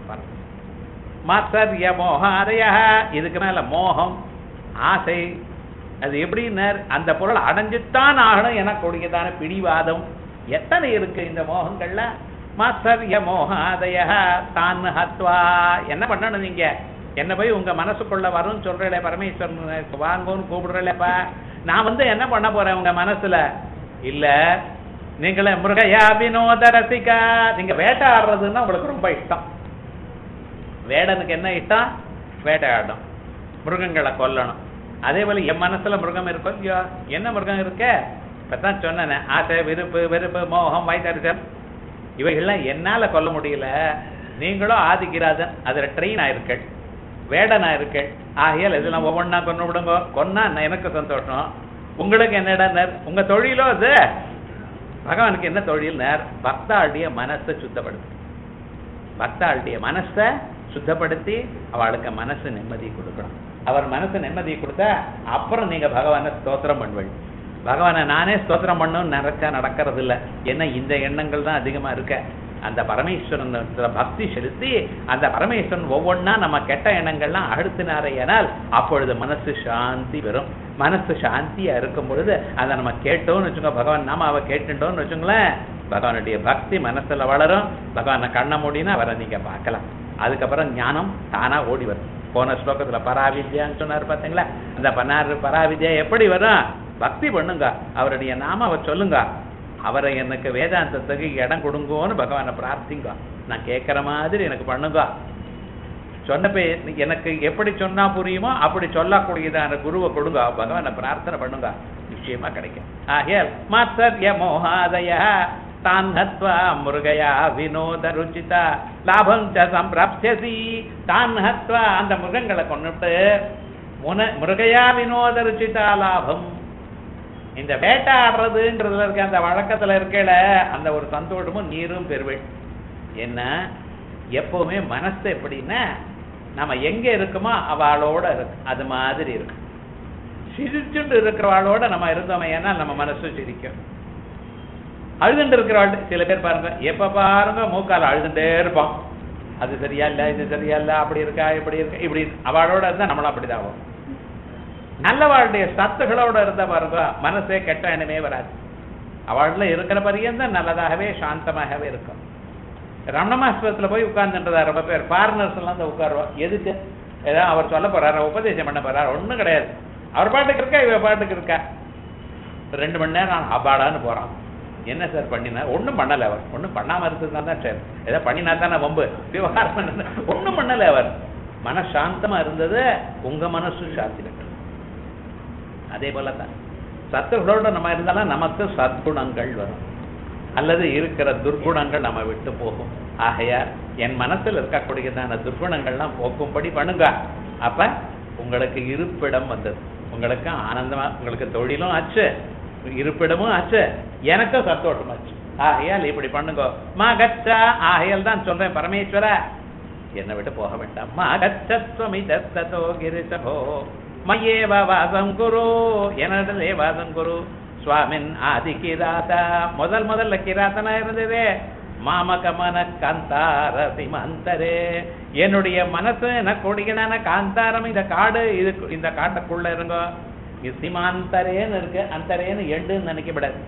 மாத்தர்ய மோகாதய இதுக்கு மேல மோகம் ஆசை அது எப்படின்னார் அந்த பொருள் அடைஞ்சுத்தான் ஆகணும் என கூடியதான பிடிவாதம் எத்தனை இருக்கு இந்த மோகங்கள்ல மாத்தர்ய மோகாதய தான் ஹத்வா என்ன பண்ணணும் நீங்க என்ன போய் உங்க மனசுக்குள்ள வரும்னு சொல்றேன் பரமேஸ்வரன் வாங்கன்னு கூப்பிடுறேன்ப்பா நான் வந்து என்ன பண்ண போறேன் உங்க மனசுல இல்ல நீங்களே மிருகயா வினோத ரசிகா நீங்க வேட்டையாடுறதுன்னா உங்களுக்கு ரொம்ப இஷ்டம் வேடனுக்கு என்ன இஷ்டம் வேட்டையாடணும் மிருகங்களை கொல்லணும் அதே போல என் மனசுல மிருகம் இருக்கும் இல்லையோ என்ன மிருகம் இருக்க இப்பதான் சொன்னேனே ஆசை விருப்பு வெறுப்பு மோகம் வைத்தறிச்சல் இவைகள்லாம் என்னால கொல்ல முடியல நீங்களும் ஆதிக்கிறாதன் அதுல ட்ரெயின் ஆயிருக்கள் வேடனா இருக்கள் ஆகையால் இதெல்லாம் ஒவ்வொன்றா கொண்டு விடுங்க கொன்னா எனக்கு சந்தோஷம் உங்களுக்கு என்னடா உங்க தொழிலோ அது பகவானுக்கு என்ன தொழில் பக்தாளுடைய மனசை சுத்தப்படுத்து பக்தாளுடைய மனசை சுத்தப்படுத்தி அவளுக்கு மனசு நிம்மதி கொடுக்கணும் அவர் மனசு நிம்மதி கொடுத்தா அப்புறம் நீங்க பகவானை ஸ்தோத்திரம் பண்ணுவீங்க பகவானை நானே ஸ்தோத்திரம் பண்ணணும்னு நினைச்சா நடக்கிறது இல்ல ஏன்னா இந்த எண்ணங்கள் தான் அதிகமா இருக்க அந்த பரமேஸ்வரன் பக்தி செலுத்தி அந்த பரமேஸ்வரன் ஒவ்வொன்றா நம்ம கெட்ட எண்ணங்கள்லாம் அழுத்தினாரையானால் அப்பொழுது மனசு சாந்தி பெறும் மனசு சாந்தியா இருக்கும் பொழுது அதை நம்ம கேட்டோம்னு வச்சுக்கோ பகவான் நாம அவ கேட்டுட்டோம்னு வச்சுங்களேன் பகவானுடைய பக்தி மனசுல வளரும் பகவானை கண்ண மூடினா அவரை நீங்க பார்க்கலாம் அதுக்கப்புறம் ஞானம் தானா ஓடி வரும் போன ஸ்லோகத்துல பராவித்யான்னு சொன்னார் பாத்தீங்களா அந்த பன்னாறு பராவித்யா எப்படி வரும் பக்தி பண்ணுங்க அவருடைய நாமாவை சொல்லுங்க அவரை எனக்கு வேதாந்தத்துக்கு இடம் கொடுங்கோன்னு பகவானை பிரார்த்திங்க நான் கேட்கிற மாதிரி எனக்கு பண்ணுங்க சொன்னப்ப எனக்கு எப்படி சொன்னா புரியுமோ அப்படி சொல்லக்கூடியதான குருவை கொடுங்க பகவானை பிரார்த்தனை பண்ணுங்க நிச்சயமா கிடைக்கும் ஆகையால் மாத்தர்ய மோகாதய தான் ஹத்வா முருகயா வினோத ருச்சிதா லாபம் ச சம்பிராப்சியசி தான் ஹத்வா அந்த மிருகங்களை கொண்டுட்டு முன மிருகயா வினோத ருச்சிதா லாபம் இந்த வேட்டாடுறதுன்றதுல இருக்க அந்த வழக்கத்துல இருக்கல அந்த ஒரு சந்தோஷமும் நீரும் பெறுவேன் என்ன எப்பவுமே மனசு எப்படின்னா நம்ம எங்க இருக்கோமோ அவளோட இருக்கு அது மாதிரி இருக்கு சிரிச்சுண்டு இருக்கிறவாளோட நம்ம இருந்தோமே ஏன்னா நம்ம மனசு சிரிக்கும் அழுதுண்டு இருக்கிறவாள் சில பேர் பாருங்க எப்ப பாருங்க மூக்கால அழுதுண்டே இருப்பான் அது சரியா இல்ல இது சரியா இல்ல அப்படி இருக்கா இப்படி இருக்கா இப்படி அவளோட இருந்தா நம்மளும் அப்படிதான் ஆகும் நல்லவாளுடைய சத்துகளோட இருந்தா பாருங்க மனசே கெட்ட எண்ணமே வராது அவள்ல இருக்கிற பரியந்தான் நல்லதாகவே சாந்தமாகவே இருக்கும் ரமணமாஸ்பத்திரத்துல போய் உட்கார்ந்துன்றதா ரொம்ப பேர் ஃபாரினர்ஸ் எல்லாம் வந்து உட்காருவா எதுக்கு ஏதாவது அவர் சொல்ல போறாரு உபதேசம் பண்ண போறாரு ஒண்ணும் கிடையாது அவர் பாட்டுக்கு இருக்கா இவ பாட்டுக்கு இருக்கா ரெண்டு மணி நேரம் நான் அபாடான்னு போறான் என்ன சார் பண்ணினா ஒண்ணும் பண்ணல அவர் ஒண்ணும் பண்ணாம இருந்ததுனா தான் சார் ஏதோ பண்ணினா தானே வம்பு விவகாரம் பண்ணல ஒண்ணும் பண்ணல அவர் மனசாந்தமா இருந்தது உங்க மனசு சாந்தி அதே போல தான் சத்துகளோட நம்ம இருந்தாலும் நமக்கு சத்குணங்கள் வரும் அல்லது இருக்கிற துர்குணங்கள் நம்ம விட்டு போகும் ஆகையால் என் மனசுல இருக்கக்கூடியதான துர்குணங்கள்லாம் போக்கும்படி பண்ணுங்க அப்ப உங்களுக்கு இருப்பிடம் வந்தது உங்களுக்கு ஆனந்தமா உங்களுக்கு தொழிலும் ஆச்சு இருப்பிடமும் ஆச்சு எனக்கும் சந்தோஷம் ஆச்சு ஆகையால் இப்படி பண்ணுங்க மா கச்சா ஆகையால் தான் சொல்றேன் பரமேஸ்வர என்னை விட்டு போக வேண்டாம் மா கச்சத்வமிதத்தோ கிரிசபோ மயேவ வாசம் குரு என்னிடலே வாசம் குரு சுவாமின் ஆதி கிராதா முதல் முதல்ல கிராத்தனா இருந்ததே மாமகமன காந்தார சிமந்தரே என்னுடைய மனசு எனக்கு கொடிகனான காந்தாரம் இந்த காடு இது இந்த காட்டுக்குள்ள இருங்கோ இது சிமாந்தரேன்னு இருக்கு அந்தரேன்னு எண்டுன்னு நினைக்கப்படாது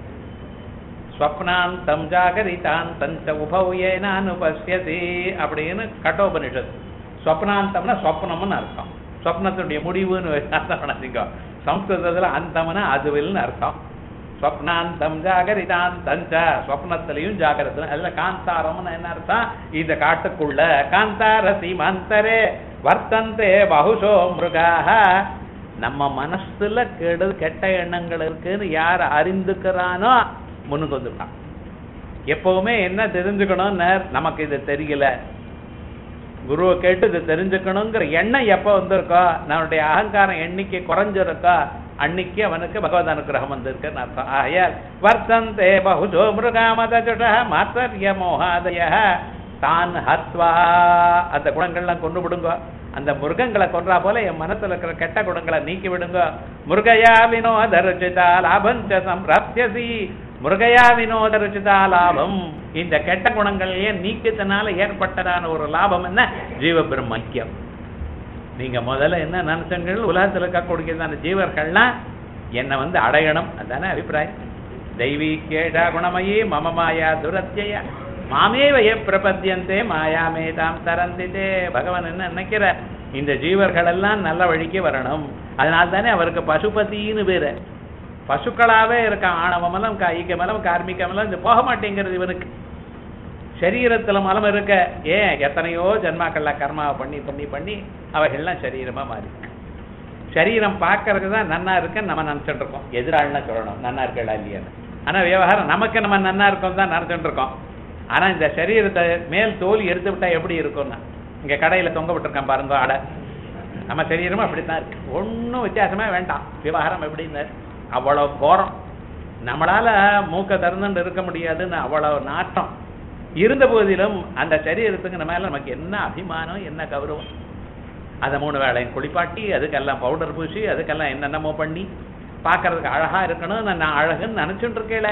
ஸ்வப்னாந்தம் ஜாகரிதாந்தம் ச உபவுயேன அனுபஸ்யதி அப்படின்னு கட்டோபனிஷத் ஸ்வப்னாந்தம்னா ஸ்வப்னம்னு அர்த்தம் ஸ்வப்னத்துடைய முடிவுன்னு அர்த்தம் பண்ணாதீங்க சம்ஸ்கிருதத்துல அந்தம்னா அதுவில்னு அர்த்தம் ஸ்வப்னாந்தம் ஜாகரிதாந்தம் ச ஸ்வப்னத்திலையும் ஜாகரத்திலும் அதுல காந்தாரம்னு என்ன அர்த்தம் இந்த காட்டுக்குள்ள காந்தார சீமந்தரே வர்த்தந்தே பகுஷோ மிருகாக நம்ம மனசுல கெடு கெட்ட எண்ணங்கள் இருக்குன்னு யார் அறிந்துக்கிறானோ முன்னுக்கு வந்துட்டான் எப்பவுமே என்ன தெரிஞ்சுக்கணும்னு நமக்கு இது தெரியல குருவை கேட்டு இது தெரிஞ்சுக்கணுங்கிற எண்ணம் எப்ப வந்திருக்கோ நம்மளுடைய அகங்காரம் எண்ணிக்கை குறைஞ்சிருக்கோ அன்னைக்கு அவனுக்கு பகவத் அனுகிரகம் வந்திருக்குன்னு அர்த்தம் ஆகையால் வர்த்தந்தே பகுஜோ மிருகாமதஜுட மாத்தர்ய மோகாதய தான் ஹத்வா அந்த குணங்கள்லாம் கொண்டு விடுங்க அந்த மிருகங்களை கொன்றா போல என் மனசுல இருக்கிற கெட்ட குணங்களை நீக்கி விடுங்க மிருகயா வினோத ருச்சிதா லாபம் ச சம்பிராப்தியசி மிருகயா வினோத ருச்சிதா லாபம் இந்த கெட்ட குணங்களையே நீக்கத்தினால ஏற்பட்டதான ஒரு லாபம் என்ன ஜீவ பிரம்மக்கியம் நீங்க முதல்ல என்ன நினைச்சங்கள் உலகத்தில் இருக்கக்கூடியதான ஜீவர்கள்லாம் என்னை வந்து அடையணும் அதானே அபிப்பிராயம் தெய்வீ கேடா குணமயி மம மாயா துரத்தியா மாமேவய பிரபத்தியந்தே மாயாமேதாம் தரந்திதே பகவான் என்ன நினைக்கிற இந்த ஜீவர்கள் எல்லாம் நல்ல வழிக்கு வரணும் அதனால தானே அவருக்கு பசுபதின்னு பேரு பசுக்களாவே இருக்கான் ஆணவ மலம் ஈக்க மலம் கார்மிக மலம் இது போக மாட்டேங்கிறது இவனுக்கு சரீரத்துல மலம் இருக்க ஏன் எத்தனையோ ஜென்மாக்கள்ல கர்மாவை பண்ணி பண்ணி பண்ணி அவைகள்லாம் சரீரமா மாறி சரீரம் பார்க்கறதுக்கு தான் நன்னா இருக்குன்னு நம்ம நினைச்சிட்டு இருக்கோம் எதிராள்னா சொல்லணும் நன்னா இருக்கா இல்லையான்னு ஆனா விவகாரம் நமக்கு நம்ம நன்னா இருக்கோம் தான் நினைச்சிட்டு இருக்கோம் ஆனா இந்த சரீரத்தை மேல் தோல் எடுத்து விட்டா எப்படி இருக்கும்னா இங்க கடையில தொங்க விட்டுருக்கான் பாருங்க அடை நம்ம சரீரமும் அப்படித்தான் இருக்கு ஒன்றும் வித்தியாசமே வேண்டாம் விவகாரம் எப்படின்னு அவ்வளவு கோரம் நம்மளால மூக்க திறந்துட்டு இருக்க முடியாதுன்னு அவ்வளவு நாட்டம் இருந்த போதிலும் அந்த சரீரத்துக்கு நம்ம மேல நமக்கு என்ன அபிமானம் என்ன கௌரவம் அதை மூணு வேளையும் குளிப்பாட்டி அதுக்கெல்லாம் பவுடர் பூசி அதுக்கெல்லாம் என்னென்னமோ பண்ணி பார்க்கறதுக்கு அழகா இருக்கணும் நான் அழகுன்னு நினைச்சுட்டு இருக்கேல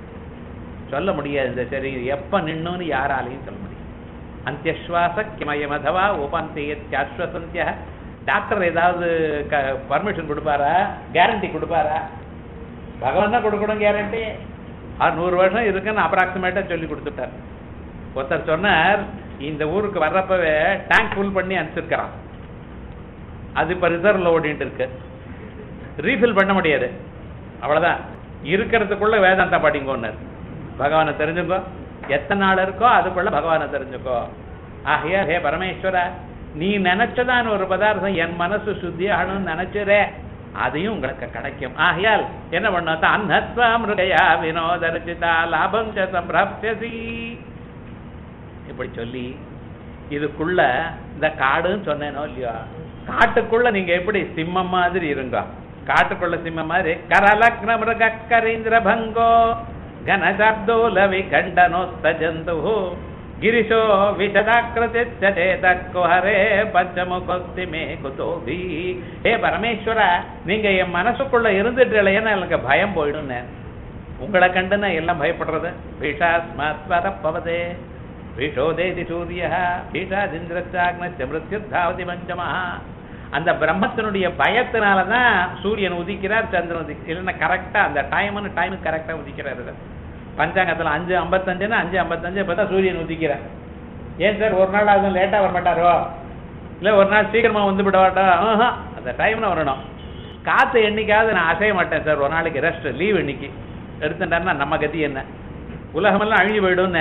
சொல்ல முடியாது இந்த சரீரம் எப்ப நின்னுன்னு யாராலையும் சொல்ல முடியும் அந்தியஸ்வாச கிமயமதவா உபந்தியாஸ்வசந்திய டாக்டர் ஏதாவது பர்மிஷன் கொடுப்பாரா கேரண்டி கொடுப்பாரா பகவான் தான் கொடுக்கணும் கேரண்டி அவர் நூறு வருஷம் இருக்குன்னு அப்ராக்சிமேட்டா சொல்லி கொடுத்துட்டார் ஒருத்தர் சொன்னார் இந்த ஊருக்கு வர்றப்பவே டேங்க் ஃபுல் பண்ணி அனுப்பிச்சிருக்கிறான் அது இப்ப ரிசர்வ்ல ஓடிட்டு இருக்கு ரீஃபில் பண்ண முடியாது அவ்வளவுதான் இருக்கிறதுக்குள்ள வேதாந்தா படிங்கோன்னார் பகவானை தெரிஞ்சுக்கோ எத்தனை நாள் இருக்கோ அதுக்குள்ள பகவானை தெரிஞ்சுக்கோ ஆகையா ஹே பரமேஸ்வர நீ நினைச்சதான ஒரு பதார்த்தம் என் மனசு சுத்தியாகணும்னு நினைச்சுறே அதையும் உங்களுக்கு கிடைக்கும் ஆகையால் என்ன பண்ண அன்னத்வா மிருகயா வினோதர்ச்சிதா லாபம் ச சம்பிராப்சியசி இப்படி சொல்லி இதுக்குள்ள இந்த காடுன்னு சொன்னேனோ இல்லையோ காட்டுக்குள்ள நீங்க எப்படி சிம்மம் மாதிரி இருங்க காட்டுக்குள்ள சிம்மம் மாதிரி கரலக்ன மிருக கரீந்திர பங்கோ கனசப்தோல விகண்டனோத்த ஜந்து ಗಿರಿಶೋ ವಿಶದಾಕೃತಿಚ್ಚೇತಕ್ಕೋ ಹರೇ பஞ்சமுகஸ்தி மே குதோபி ஏ பரமேஸ்வர நீங்க என் மனசுக்குள்ள இருந்துட்டு ஏன்னா எனக்கு பயம் போயிடும்னு உங்களை கண்டுன்னு எல்லாம் பயப்படுறது பீஷாஸ்மத்வர பவதே பீஷோதேதி சூரிய பீஷாதிந்திரச்சாக்னச்ச மிருத்யுத்தாவதி பஞ்சமா அந்த பிரம்மத்தினுடைய பயத்தினால தான் சூரியன் உதிக்கிறார் சந்திரன் உதிக்கிறார் இல்லைன்னா கரெக்டா அந்த டைம்னு டைமுக்கு கரெக்டா உதிக்கிறார் பஞ்சாங்கத்துல அஞ்சு ஐம்பத்தஞ்சுன்னா அஞ்சு ஐம்பத்தஞ்சு பார்த்தா சூரியன் உதிக்கிறார் ஏன் சார் ஒரு நாள் அதுவும் லேட்டா வர மாட்டாரோ இல்ல ஒரு நாள் சீக்கிரமா வந்து விட மாட்டா ஆஹா, அந்த டைம்ல வரணும் காத்து என்னைக்காவது நான் அசைய மாட்டேன் சார் ஒரு நாளைக்கு ரெஸ்ட் லீவ் இன்னைக்கு எடுத்துட்டாருன்னா நம்ம கதி என்ன உலகமெல்லாம் அழிஞ்சு போயிடும்னு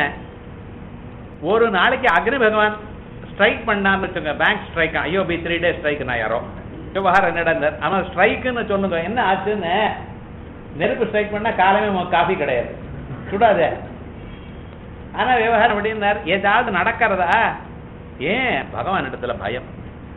ஒரு நாளைக்கு அக்னி பகவான் ஸ்ட்ரைக் பண்ணான்னு வச்சுங்க பேங்க் ஸ்ட்ரைக் ஐயோ பி த்ரீ டே ஸ்ட்ரைக் நான் யாரோ விவகாரம் என்னடா அவன் ஸ்ட்ரைக்குன்னு சொல்லுங்க என்ன ஆச்சுன்னு நெருப்பு ஸ்ட்ரைக் பண்ணா காலமே காஃபி கிடையாது சுடாதே ஆனா விவகாரம் அப்படின்னார் ஏதாவது நடக்கிறதா ஏன் பகவான் இடத்துல பயம்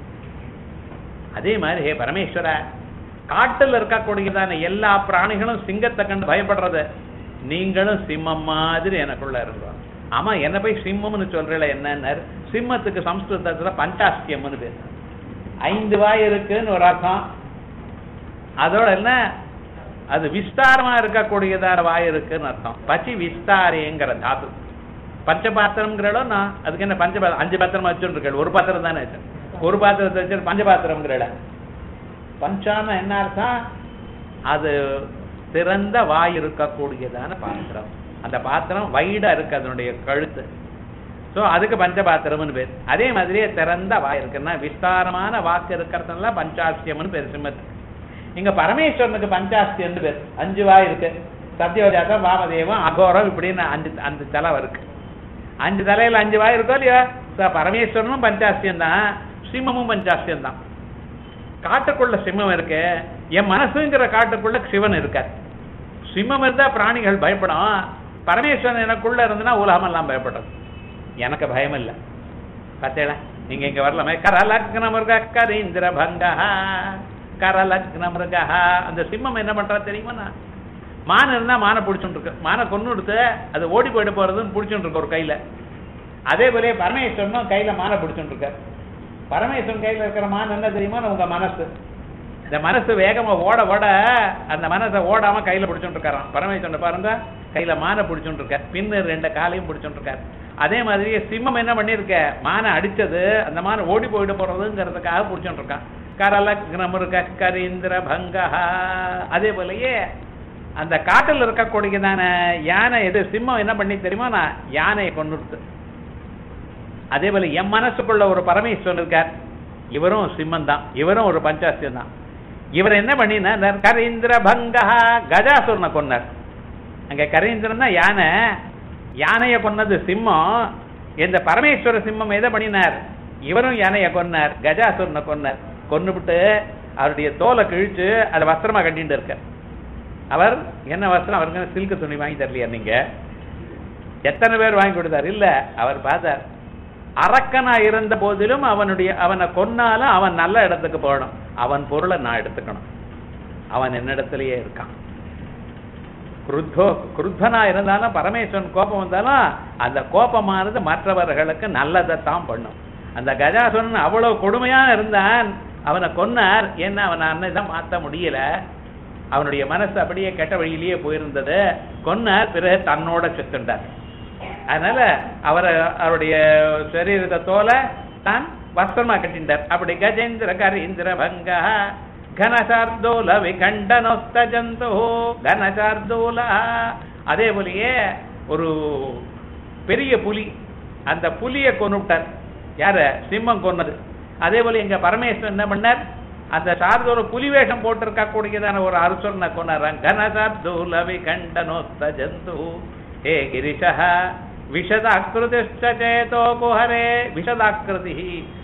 அதே மாதிரி ஹே பரமேஸ்வர காட்டுல இருக்கக்கூடியதான எல்லா பிராணிகளும் சிங்கத்தை கண்டு பயப்படுறது நீங்களும் சிம்மம் மாதிரி எனக்குள்ள இருக்கோம் ஆமா என்ன போய் சிம்மம்னு சொல்றல என்னன்னாரு சிம்மத்துக்கு சம்ஸ்கிருதத்துல பஞ்சாஸ்தியம்னு பேர் ஐந்து வாய் இருக்குன்னு ஒரு அர்த்தம் அதோட என்ன அது விஸ்தாரமா இருக்கக்கூடியதான வாய் இருக்குன்னு அர்த்தம் பச்சி விஸ்தாரேங்கிற தாது பஞ்சபாத்திரம்ங்கிறளோ நான் அதுக்கு என்ன பஞ்ச அஞ்சு பாத்திரம் வச்சுருக்கேன் ஒரு பாத்திரம் தானே வச்சேன் ஒரு பாத்திரத்தை வச்சு பஞ்சபாத்திரம்ங்கிறல பஞ்சான என்ன அர்த்தம் அது திறந்த வாய் இருக்கக்கூடியதான பாத்திரம் அந்த பாத்திரம் வைடா இருக்கு அதனுடைய கழுத்து சோ அதுக்கு பஞ்சபாத்திரம்னு பேர் அதே மாதிரியே திறந்த வாய் இருக்குன்னா விஸ்தாரமான வாக்கு இருக்கிறதுனால பஞ்சாஸ்தியம்னு பேர் சிம்மத்துக்கு இங்க பரமேஸ்வரனுக்கு பஞ்சாஸ்தியம்னு பேர் அஞ்சு வாய் இருக்கு சத்யோஜாத்தம் வாமதேவம் அகோரம் இப்படின்னு அஞ்சு அஞ்சு தலை இருக்கு அஞ்சு தலையில அஞ்சு வாய் இருக்கோ இல்லையா ச- பரமேஸ்வரனும் பஞ்சாஸ்தியம் தான் சிம்மமும் பஞ்சாஸ்தியம் தான் காட்டுக்குள்ள சிம்மம் இருக்கு என் மனசுங்கிற காட்டுக்குள்ள சிவன் இருக்கார் சிம்மம் இருந்தா பிராணிகள் பயப்படும் பரமேஸ்வரன் எனக்குள்ள இருந்துன்னா உலகம் எல்லாம் பயப்படுறது எனக்கு பயம் இல்லை பார்த்தேளா நீங்க இங்க வரலாமே கரலக்ன மிருக கரீந்திர பங்கா கரலக்ன மிருகா அந்த சிம்மம் என்ன பண்றா தெரியுமா மான் இருந்தா மானை பிடிச்சுட்டு இருக்கு மானை கொண்டு எடுத்து அது ஓடி போயிட்டு போறதுன்னு பிடிச்சுட்டு இருக்கு ஒரு கையில அதே போல பரமேஸ்வரனும் கையில மானை பிடிச்சுட்டு இருக்கார் பரமேஸ்வரன் கையில இருக்கிற மான் என்ன தெரியுமா உங்க மனசு இந்த மனசு வேகமா ஓட ஓட அந்த மனசை ஓடாம கையில பிடிச்சுட்டு இருக்காராம் பரமேஸ்வரன் பாருங்க கையில மானை பிடிச்சுட்டு இருக்கார் பின்னு ரெண்டு காலையும் பிடிச்சுட்டு இருக்கார் அதே மாதிரி சிம்மம் என்ன பண்ணிருக்க மானை அடிச்சது அந்த மானை ஓடி போயிட்டு போறதுங்கிறதுக்காக பிடிச்சுட்டு இருக்கான் கரலக்னமிருக கரீந்திர பங்கா அதே போலயே அந்த காட்டில் இருக்கக்கூடியதான யானை எது சிம்மம் என்ன பண்ணி தெரியுமா நான் யானையை கொண்டுடுத்து அதே போல என் மனசுக்குள்ள ஒரு பரமேஸ்வரன் இருக்கார் இவரும் சிம்மம் தான் இவரும் ஒரு பஞ்சாஸ்தியம் தான் இவர் என்ன பண்ணினார் கரீந்திர பங்கா கஜாசுரனை கொன்னார் அங்க கரீந்திரன் தான் யானை யானையை கொன்னது சிம்மம் இந்த பரமேஸ்வர சிம்மம் எதை பண்ணினார் இவரும் யானையை கொன்னார் கஜாசுரனை கொன்னார் கொன்னுபிட்டு அவருடைய தோலை கிழிச்சு அதை வஸ்திரமா கட்டிட்டு இருக்கார் அவர் என்ன வஸ்திரம் அவருக்கு சில்க் துணி வாங்கி தரலையா நீங்க எத்தனை பேர் வாங்கி கொடுத்தார் இல்ல அவர் பார்த்தார் அரக்கனா இருந்த போதிலும் அவனுடைய அவனை கொன்னாலும் அவன் நல்ல இடத்துக்கு போகணும் அவன் பொருளை நான் எடுத்துக்கணும் அவன் என்னிடத்திலேயே இருக்கான் குருத்தோ குருத்தனா இருந்தாலும் பரமேஸ்வரன் கோபம் வந்தாலும் அந்த கோபமானது மற்றவர்களுக்கு நல்லதைத்தான் பண்ணும் அந்த கஜாசுரன் அவ்வளவு கொடுமையா இருந்தான் அவனை கொன்னார் ஏன்னா அவனை அன்னைதான் மாத்த முடியல அவனுடைய மனசு அப்படியே கெட்ட வழியிலேயே போயிருந்தது கொன்னார் பிறகு தன்னோட செத்துண்டார் அதனால அவரை அவருடைய சரீரத்தை தோலை தான் வஸ்திரமா கட்டிண்டார் அப்படி கஜேந்திர கரீந்திர பங்கா கனசார்தோல விகண்டனோஸ்த ஜந்து கனசார்தோல அதே போலயே ஒரு பெரிய புலி அந்த புலியை கொன்னுட்டார் யார சிம்மம் கொன்னது அதே போல எங்க பரமேஸ்வரன் என்ன பண்ணார் அந்த சார்தோர புலி வேஷம் போட்டிருக்க கூடியதான ஒரு அரசனை கொண்டாரான் கனசார்தூல விகண்டனோஸ்த ஜந்து ஹே கிரிஷா விஷதாக்கிருதிஷ்ட சேதோ குஹரே விஷதாக்கிருதி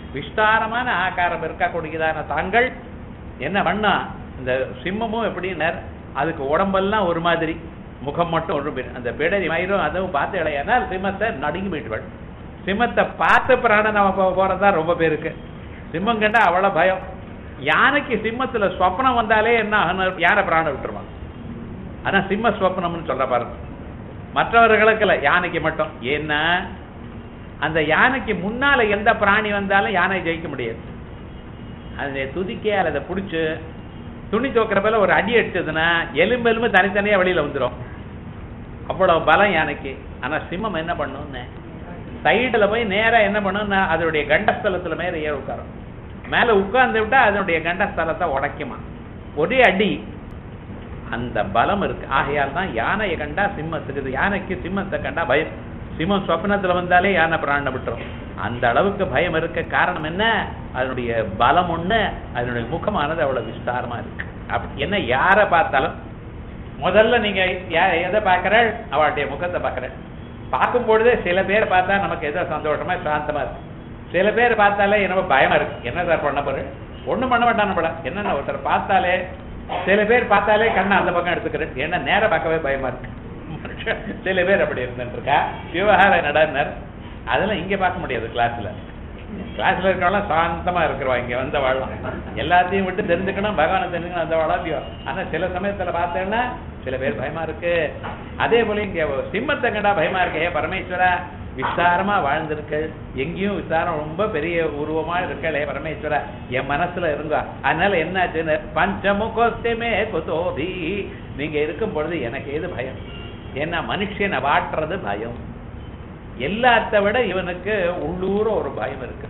விஸ்தாரமான ஆகாரம் இருக்கக்கூடியதான தாங்கள் என்ன பண்ணா இந்த சிம்மமும் எப்படின்னார் அதுக்கு உடம்பெல்லாம் ஒரு மாதிரி முகம் மட்டும் ஒரு பேர் அந்த பிடரி மயிரும் அதுவும் பார்த்து இளையானால் சிம்மத்தை நடுங்கி போயிட்டுவாள் சிம்மத்தை பார்த்து பிராணம் நம்ம போ- போறதா ரொம்ப பேருக்கு சிம்மம் கண்டா அவ்வளவு பயம் யானைக்கு சிம்மத்துல ஸ்வப்னம் வந்தாலே என்ன ஆகும்னா யானை பிராணம் விட்டுருவான் ஆனா சிம்ம ஸ்வப்னம்னு சொல்ல பாருங்க மற்றவர்களுக்கு இல்ல யானைக்கு மட்டும் ஏன்னா அந்த யானைக்கு முன்னால எந்த பிராணி வந்தாலும் யானை ஜெயிக்க முடியாது அதை துதிக்க அதை பிடிச்சு துணி துவைக்கிற போல ஒரு அடி அடிச்சதுன்னா எலும்பு எலும்பு தனித்தனியா வெளியில வந்துடும் அவ்வளவு பலம் யானைக்கு ஆனா சிம்மம் என்ன பண்ணும்னு சைடுல போய் நேரா என்ன பண்ணும்னா அதனுடைய கண்டஸ்தலத்துல மேல ஏற உட்காரும் மேல உட்கார்ந்து விட்டா அதனுடைய கண்டஸ்தலத்தை உடைக்குமா ஒரே அடி அந்த பலம் இருக்கு ஆகையால் தான் யானையை கண்டா சிம்மத்துக்கு இது யானைக்கு சிம்மத்தை கண்டா பயம் சிம்மம் சொப்னத்துல வந்தாலே யானை பிராணம் விட்டுரும் அந்த அளவுக்கு பயம் இருக்க காரணம் என்ன அதனுடைய பலம் ஒண்ணு அதனுடைய முகமானது அவ்வளவு விஸ்தாரமா இருக்கு அப்படி என்ன யாரை பார்த்தாலும் முதல்ல நீங்க யா- எதை பார்க்கறள் அவளுடைய முகத்தை பார்க்கறள் பார்க்கும் பொழுதே சில பேர் பார்த்தா நமக்கு ஏதோ சந்தோஷமா சாந்தமா இருக்கு சில பேர் பார்த்தாலே என்னமோ பயமா இருக்கு என்ன சார் பண்ண போறேன் ஒண்ணும் பண்ண மாட்டான் நம்மள என்னென்ன ஒருத்தர் பார்த்தாலே சில பேர் பார்த்தாலே கண்ணை அந்த பக்கம் எடுத்துக்கிறேன் ஏன்னா நேரா பார்க்கவே பயமா இருக்கு மனுஷன் சில பேர் அப்படி இருந்துட்டு இருக்கா விவகாரம் நடனர் அதெல்லாம் இங்க பார்க்க முடியாது கிளாஸ்ல கிளாஸ்ல இருக்கவங்களாம் சாந்தமா இருக்கிறவா இங்க வந்த வாழலாம் எல்லாத்தையும் விட்டு தெரிஞ்சுக்கணும் பகவானை தெரிஞ்சுக்கணும் அந்த வாழாதியோ ஆனா சில சமயத்துல பார்த்தேன்னா சில பேர் பயமா இருக்கு அதே போல இங்க சிம்மத்தை கண்டா பயமா இருக்கு ஏ பரமேஸ்வரா விஸ்தாரமா வாழ்ந்திருக்கள் எங்கேயும் விஸ்தாரம் ரொம்ப பெரிய உருவமா இருக்கலே பரமேஸ்வரா என் மனசுல இருங்க அதனால என்னாச்சுன்னு பஞ்சமுகோஸ்தமே குதோபி நீங்க இருக்கும் பொழுது எனக்கு ஏது பயம் ஏன்னா மனுஷனை வாட்டுறது பயம் எல்லாத்த விட இவனுக்கு உள்ளூர ஒரு பயம் இருக்கு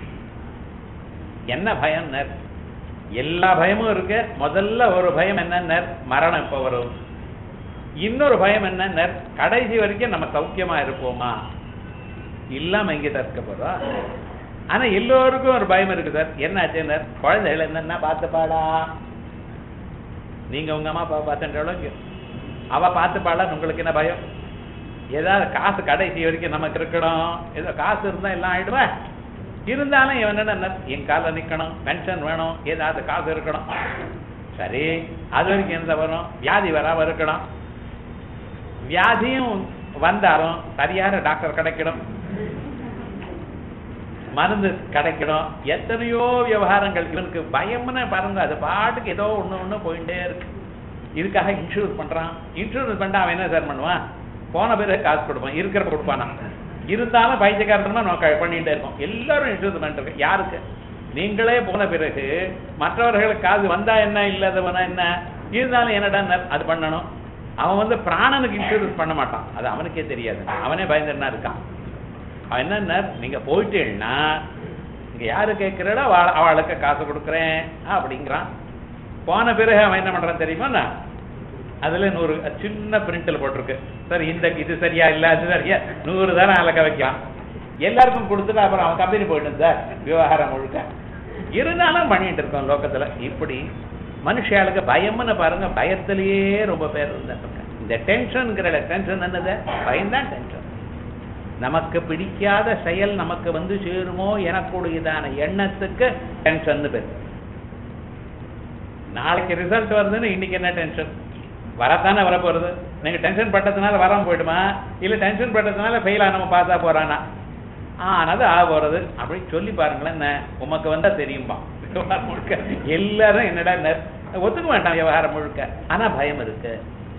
என்ன பயம் எல்லா பயமும் இருக்கு முதல்ல ஒரு பயம் என்ன மரணம் எப்ப வரும் இன்னொரு பயம் என்ன கடைசி வரைக்கும் நம்ம சௌக்கியமா இருப்போமா இல்லாம எங்கிட்ட இருக்க போறா ஆனா எல்லோருக்கும் ஒரு பயம் இருக்கு சார் என்ன ஆச்சு குழந்தைகள் என்னன்னா பார்த்து பாடா நீங்க உங்க அம்மா அப்பா பார்த்துட்டாலும் அவ பார்த்து பாடா உங்களுக்கு என்ன பயம் ஏதாவது காசு கடைசி வரைக்கும் நமக்கு இருக்கணும் ஏதோ காசு இருந்தா எல்லாம் ஆயிடுவா இருந்தாலும் இவன் என்ன என் கால நிக்கணும் பென்ஷன் வேணும் ஏதாவது காசு இருக்கணும் சரி அது வரைக்கும் எந்த வரும் வியாதி வராம இருக்கணும் வியாதியும் வந்தாலும் சரியான டாக்டர் கிடைக்கணும் மருந்து கிடைக்கணும் எத்தனையோ விவகாரங்கள் இவனுக்கு பயம்னு பாருங்க அது பாட்டுக்கு ஏதோ ஒண்ணு ஒண்ணு போயிட்டே இருக்கு இதுக்காக இன்சூரன்ஸ் பண்றான் இன்சூரன்ஸ் பண்ணா அவன் என்ன சார் பண்ணுவான் போன பிறகு காசு கொடுப்பான் இருக்கிற கொடுப்பானா இருந்தாலும் பைத்தியக்காரத்தனமா நோக்க பண்ணிட்டே இருக்கோம் எல்லாரும் இன்சூரன்ஸ் பண்ணிட்டு யாருக்கு நீங்களே போன பிறகு மற்றவர்களுக்கு காசு வந்தா என்ன இல்லாதவனா என்ன இருந்தாலும் என்னடா அது பண்ணணும் அவன் வந்து பிராணனுக்கு இன்சூரன்ஸ் பண்ண மாட்டான் அது அவனுக்கே தெரியாது அவனே பயந்துன்னா இருக்கான் அவன் என்ன நீங்க போயிட்டேன்னா இங்க யாரு கேட்கிறடா அவளுக்கு காசு கொடுக்குறேன் அப்படிங்கிறான் போன பிறகு அவன் என்ன பண்றான் தெரியுமா அதுல நூறு சின்ன பிரிண்ட்ல போட்டிருக்கு சார் இந்த இது சரியா இல்ல அது சரியா நூறு தானே அலக்க வைக்கலாம் எல்லாருக்கும் கொடுத்துட்டு அப்புறம் அவன் கம்பெனி போயிட்டு சார் விவகாரம் முழுக்க இருந்தாலும் பண்ணிட்டு இருக்கோம் லோக்கத்துல இப்படி மனுஷாளுக்கு பயம்னு பாருங்க பயத்திலேயே ரொம்ப பேர் இருந்துட்டு இந்த டென்ஷன்ங்கிற டென்ஷன் என்னது பயம்தான் டென்ஷன் நமக்கு பிடிக்காத செயல் நமக்கு வந்து சேருமோ எனக்குடையதான எண்ணத்துக்கு டென்ஷன் பேர் நாளைக்கு ரிசல்ட் வருதுன்னு இன்னைக்கு என்ன டென்ஷன் வரத்தானே வர போறது நீங்க டென்ஷன் பட்டதுனால வராம போயிடுமா இல்ல டென்ஷன் பட்டதுனால ஃபெயில் நம்ம பார்த்தா போறானா ஆனது ஆக போறது அப்படின்னு சொல்லி பாருங்களேன் என்ன உமக்கு வந்தா தெரியுமா விவகாரம் முழுக்க எல்லாரும் என்னடா ஒத்துக்க வேண்டாம் விவகாரம் முழுக்க ஆனா பயம் இருக்கு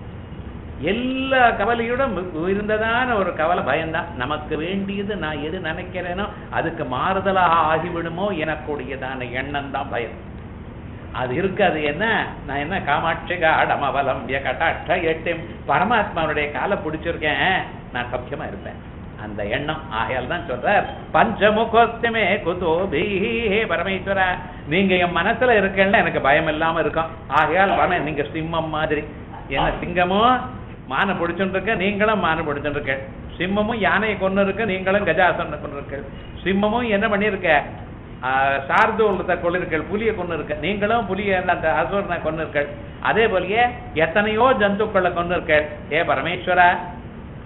எல்லா கவலையோட இருந்ததான ஒரு கவலை பயம்தான் நமக்கு வேண்டியது நான் எது நினைக்கிறேனோ அதுக்கு மாறுதலாக ஆகிவிடுமோ எனக்குடையதான எண்ணம் தான் பயம் அது இருக்கு அது என்ன நான் என்ன காமாட்சிகா அடமவலம் கட்டாட்ச எட்டும் பரமாத்மாவுடைய காலை பிடிச்சிருக்கேன் நான் சௌக்கியமா இருப்பேன் அந்த எண்ணம் ஆகையால் தான் சொல்றார் பஞ்சமுகோஸ்தமே குதோபி ஹே பரமேஸ்வரா நீங்க என் மனசுல இருக்கேன்னு எனக்கு பயம் இல்லாம இருக்கும் ஆகையால் பரம நீங்க சிம்மம் மாதிரி என்ன சிங்கமும் மானை பிடிச்சுட்டு இருக்க நீங்களும் மானை பிடிச்சுட்டு இருக்க சிம்மமும் யானையை கொண்டு இருக்க நீங்களும் கஜாசனை கொண்டு இருக்க சிம்மமும் என்ன பண்ணிருக்க சார்தூலத்தை கொள்ளிருக்கள் புலியை கொண்டு இருக்க நீங்களும் புலியை அந்த அசுரனை கொண்டு இருக்க அதே போலயே எத்தனையோ ஜந்துக்களை கொண்டு இருக்க ஏ பரமேஸ்வரா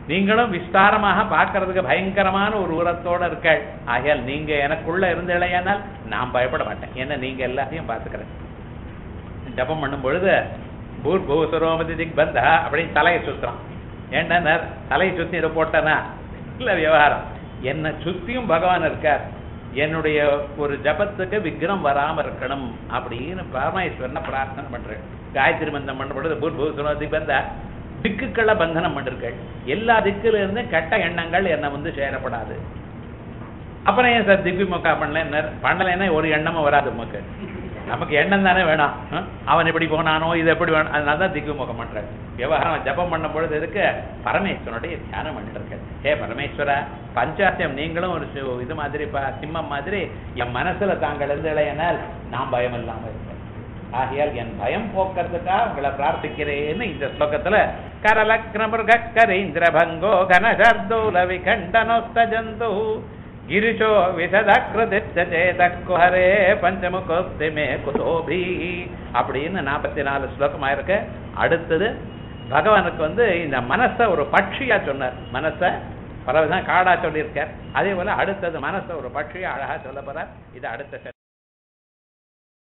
நீங்களும் விஸ்தாரமாக பார்க்கறதுக்கு பயங்கரமான ஒரு உரத்தோட இருக்காள் ஆகையால் நீங்க எனக்குள்ள இருந்தீழையானால் நான் பயப்பட மாட்டேன் ஏன்னா நீங்க எல்லாத்தையும் பார்த்துக்கிறேன் ஜபம் பண்ணும் பொழுது பூர் பூசுரோமதி திக்பந்தா அப்படின்னு தலையை சுத்துறான் ஏன்னா தலையை சுத்தி இதை போட்டனா இல்ல விவகாரம் என்னை சுத்தியும் பகவான் இருக்கார் என்னுடைய ஒரு ஜபத்துக்கு விக்ரம் வராம இருக்கணும் அப்படின்னு பரமேஸ்வரனை பிரார்த்தனை பண்றேன் காயத்ரி மந்தம் பண்ண பொழுது பூர் பூசுரோ திக்பந்தா திக்குக்களை பந்தனம் பண்ணிருக்கள் எல்லா திக்குல இருந்து கெட்ட எண்ணங்கள் என்னை வந்து சேரப்படாது அப்புறம் ஏன் சார் திவ்ய முக்கா பண்ணல பண்ணலைன்னா ஒரு எண்ணமும் வராது உமக்கு நமக்கு எண்ணம் தானே வேணாம் ஹம்? அவன் எப்படி போனானோ இது எப்படி வேணும் அதனால தான் திவ்ய முகம் பண்றாரு விவகாரம் ஜபம் பண்ணும் பொழுது இருக்கு பரமேஸ்வரனுடைய தியானம் பண்ணிட்டு இருக்கேன் ஹே பரமேஸ்வரா பஞ்சாத்தியம் நீங்களும் ஒரு சி- இது மாதிரி ப- சிம்மம் மாதிரி என் மனசுல தாங்கள் இருந்தலையனால் நான் பயம் இல்லாம இருக்கேன் ஆகையால் என் பயம் போக்குறதுக்காக உங்களை பிரார்த்திக்கிறேன்னு இந்த ஸ்லோகத்துல கரலக்ன மிருக கரீந்திர பங்கோ கனசர்தூல விகண்டனோஸ்த ஜந்து கிரிஷோ விசதக்ருதிச்சேத குஹரே பஞ்சமுகோஸ்தி மே குதோபி அப்படின்னு நாற்பத்தி நாலு ஸ்லோகமா இருக்கு அடுத்தது பகவானுக்கு வந்து இந்த மனசை ஒரு பட்சியா சொன்னார் மனசை பரவதான் காடா சொல்லியிருக்கார் அதே போல அடுத்தது மனசை ஒரு பட்சியா அழகா சொல்ல போறார் இது அடுத்த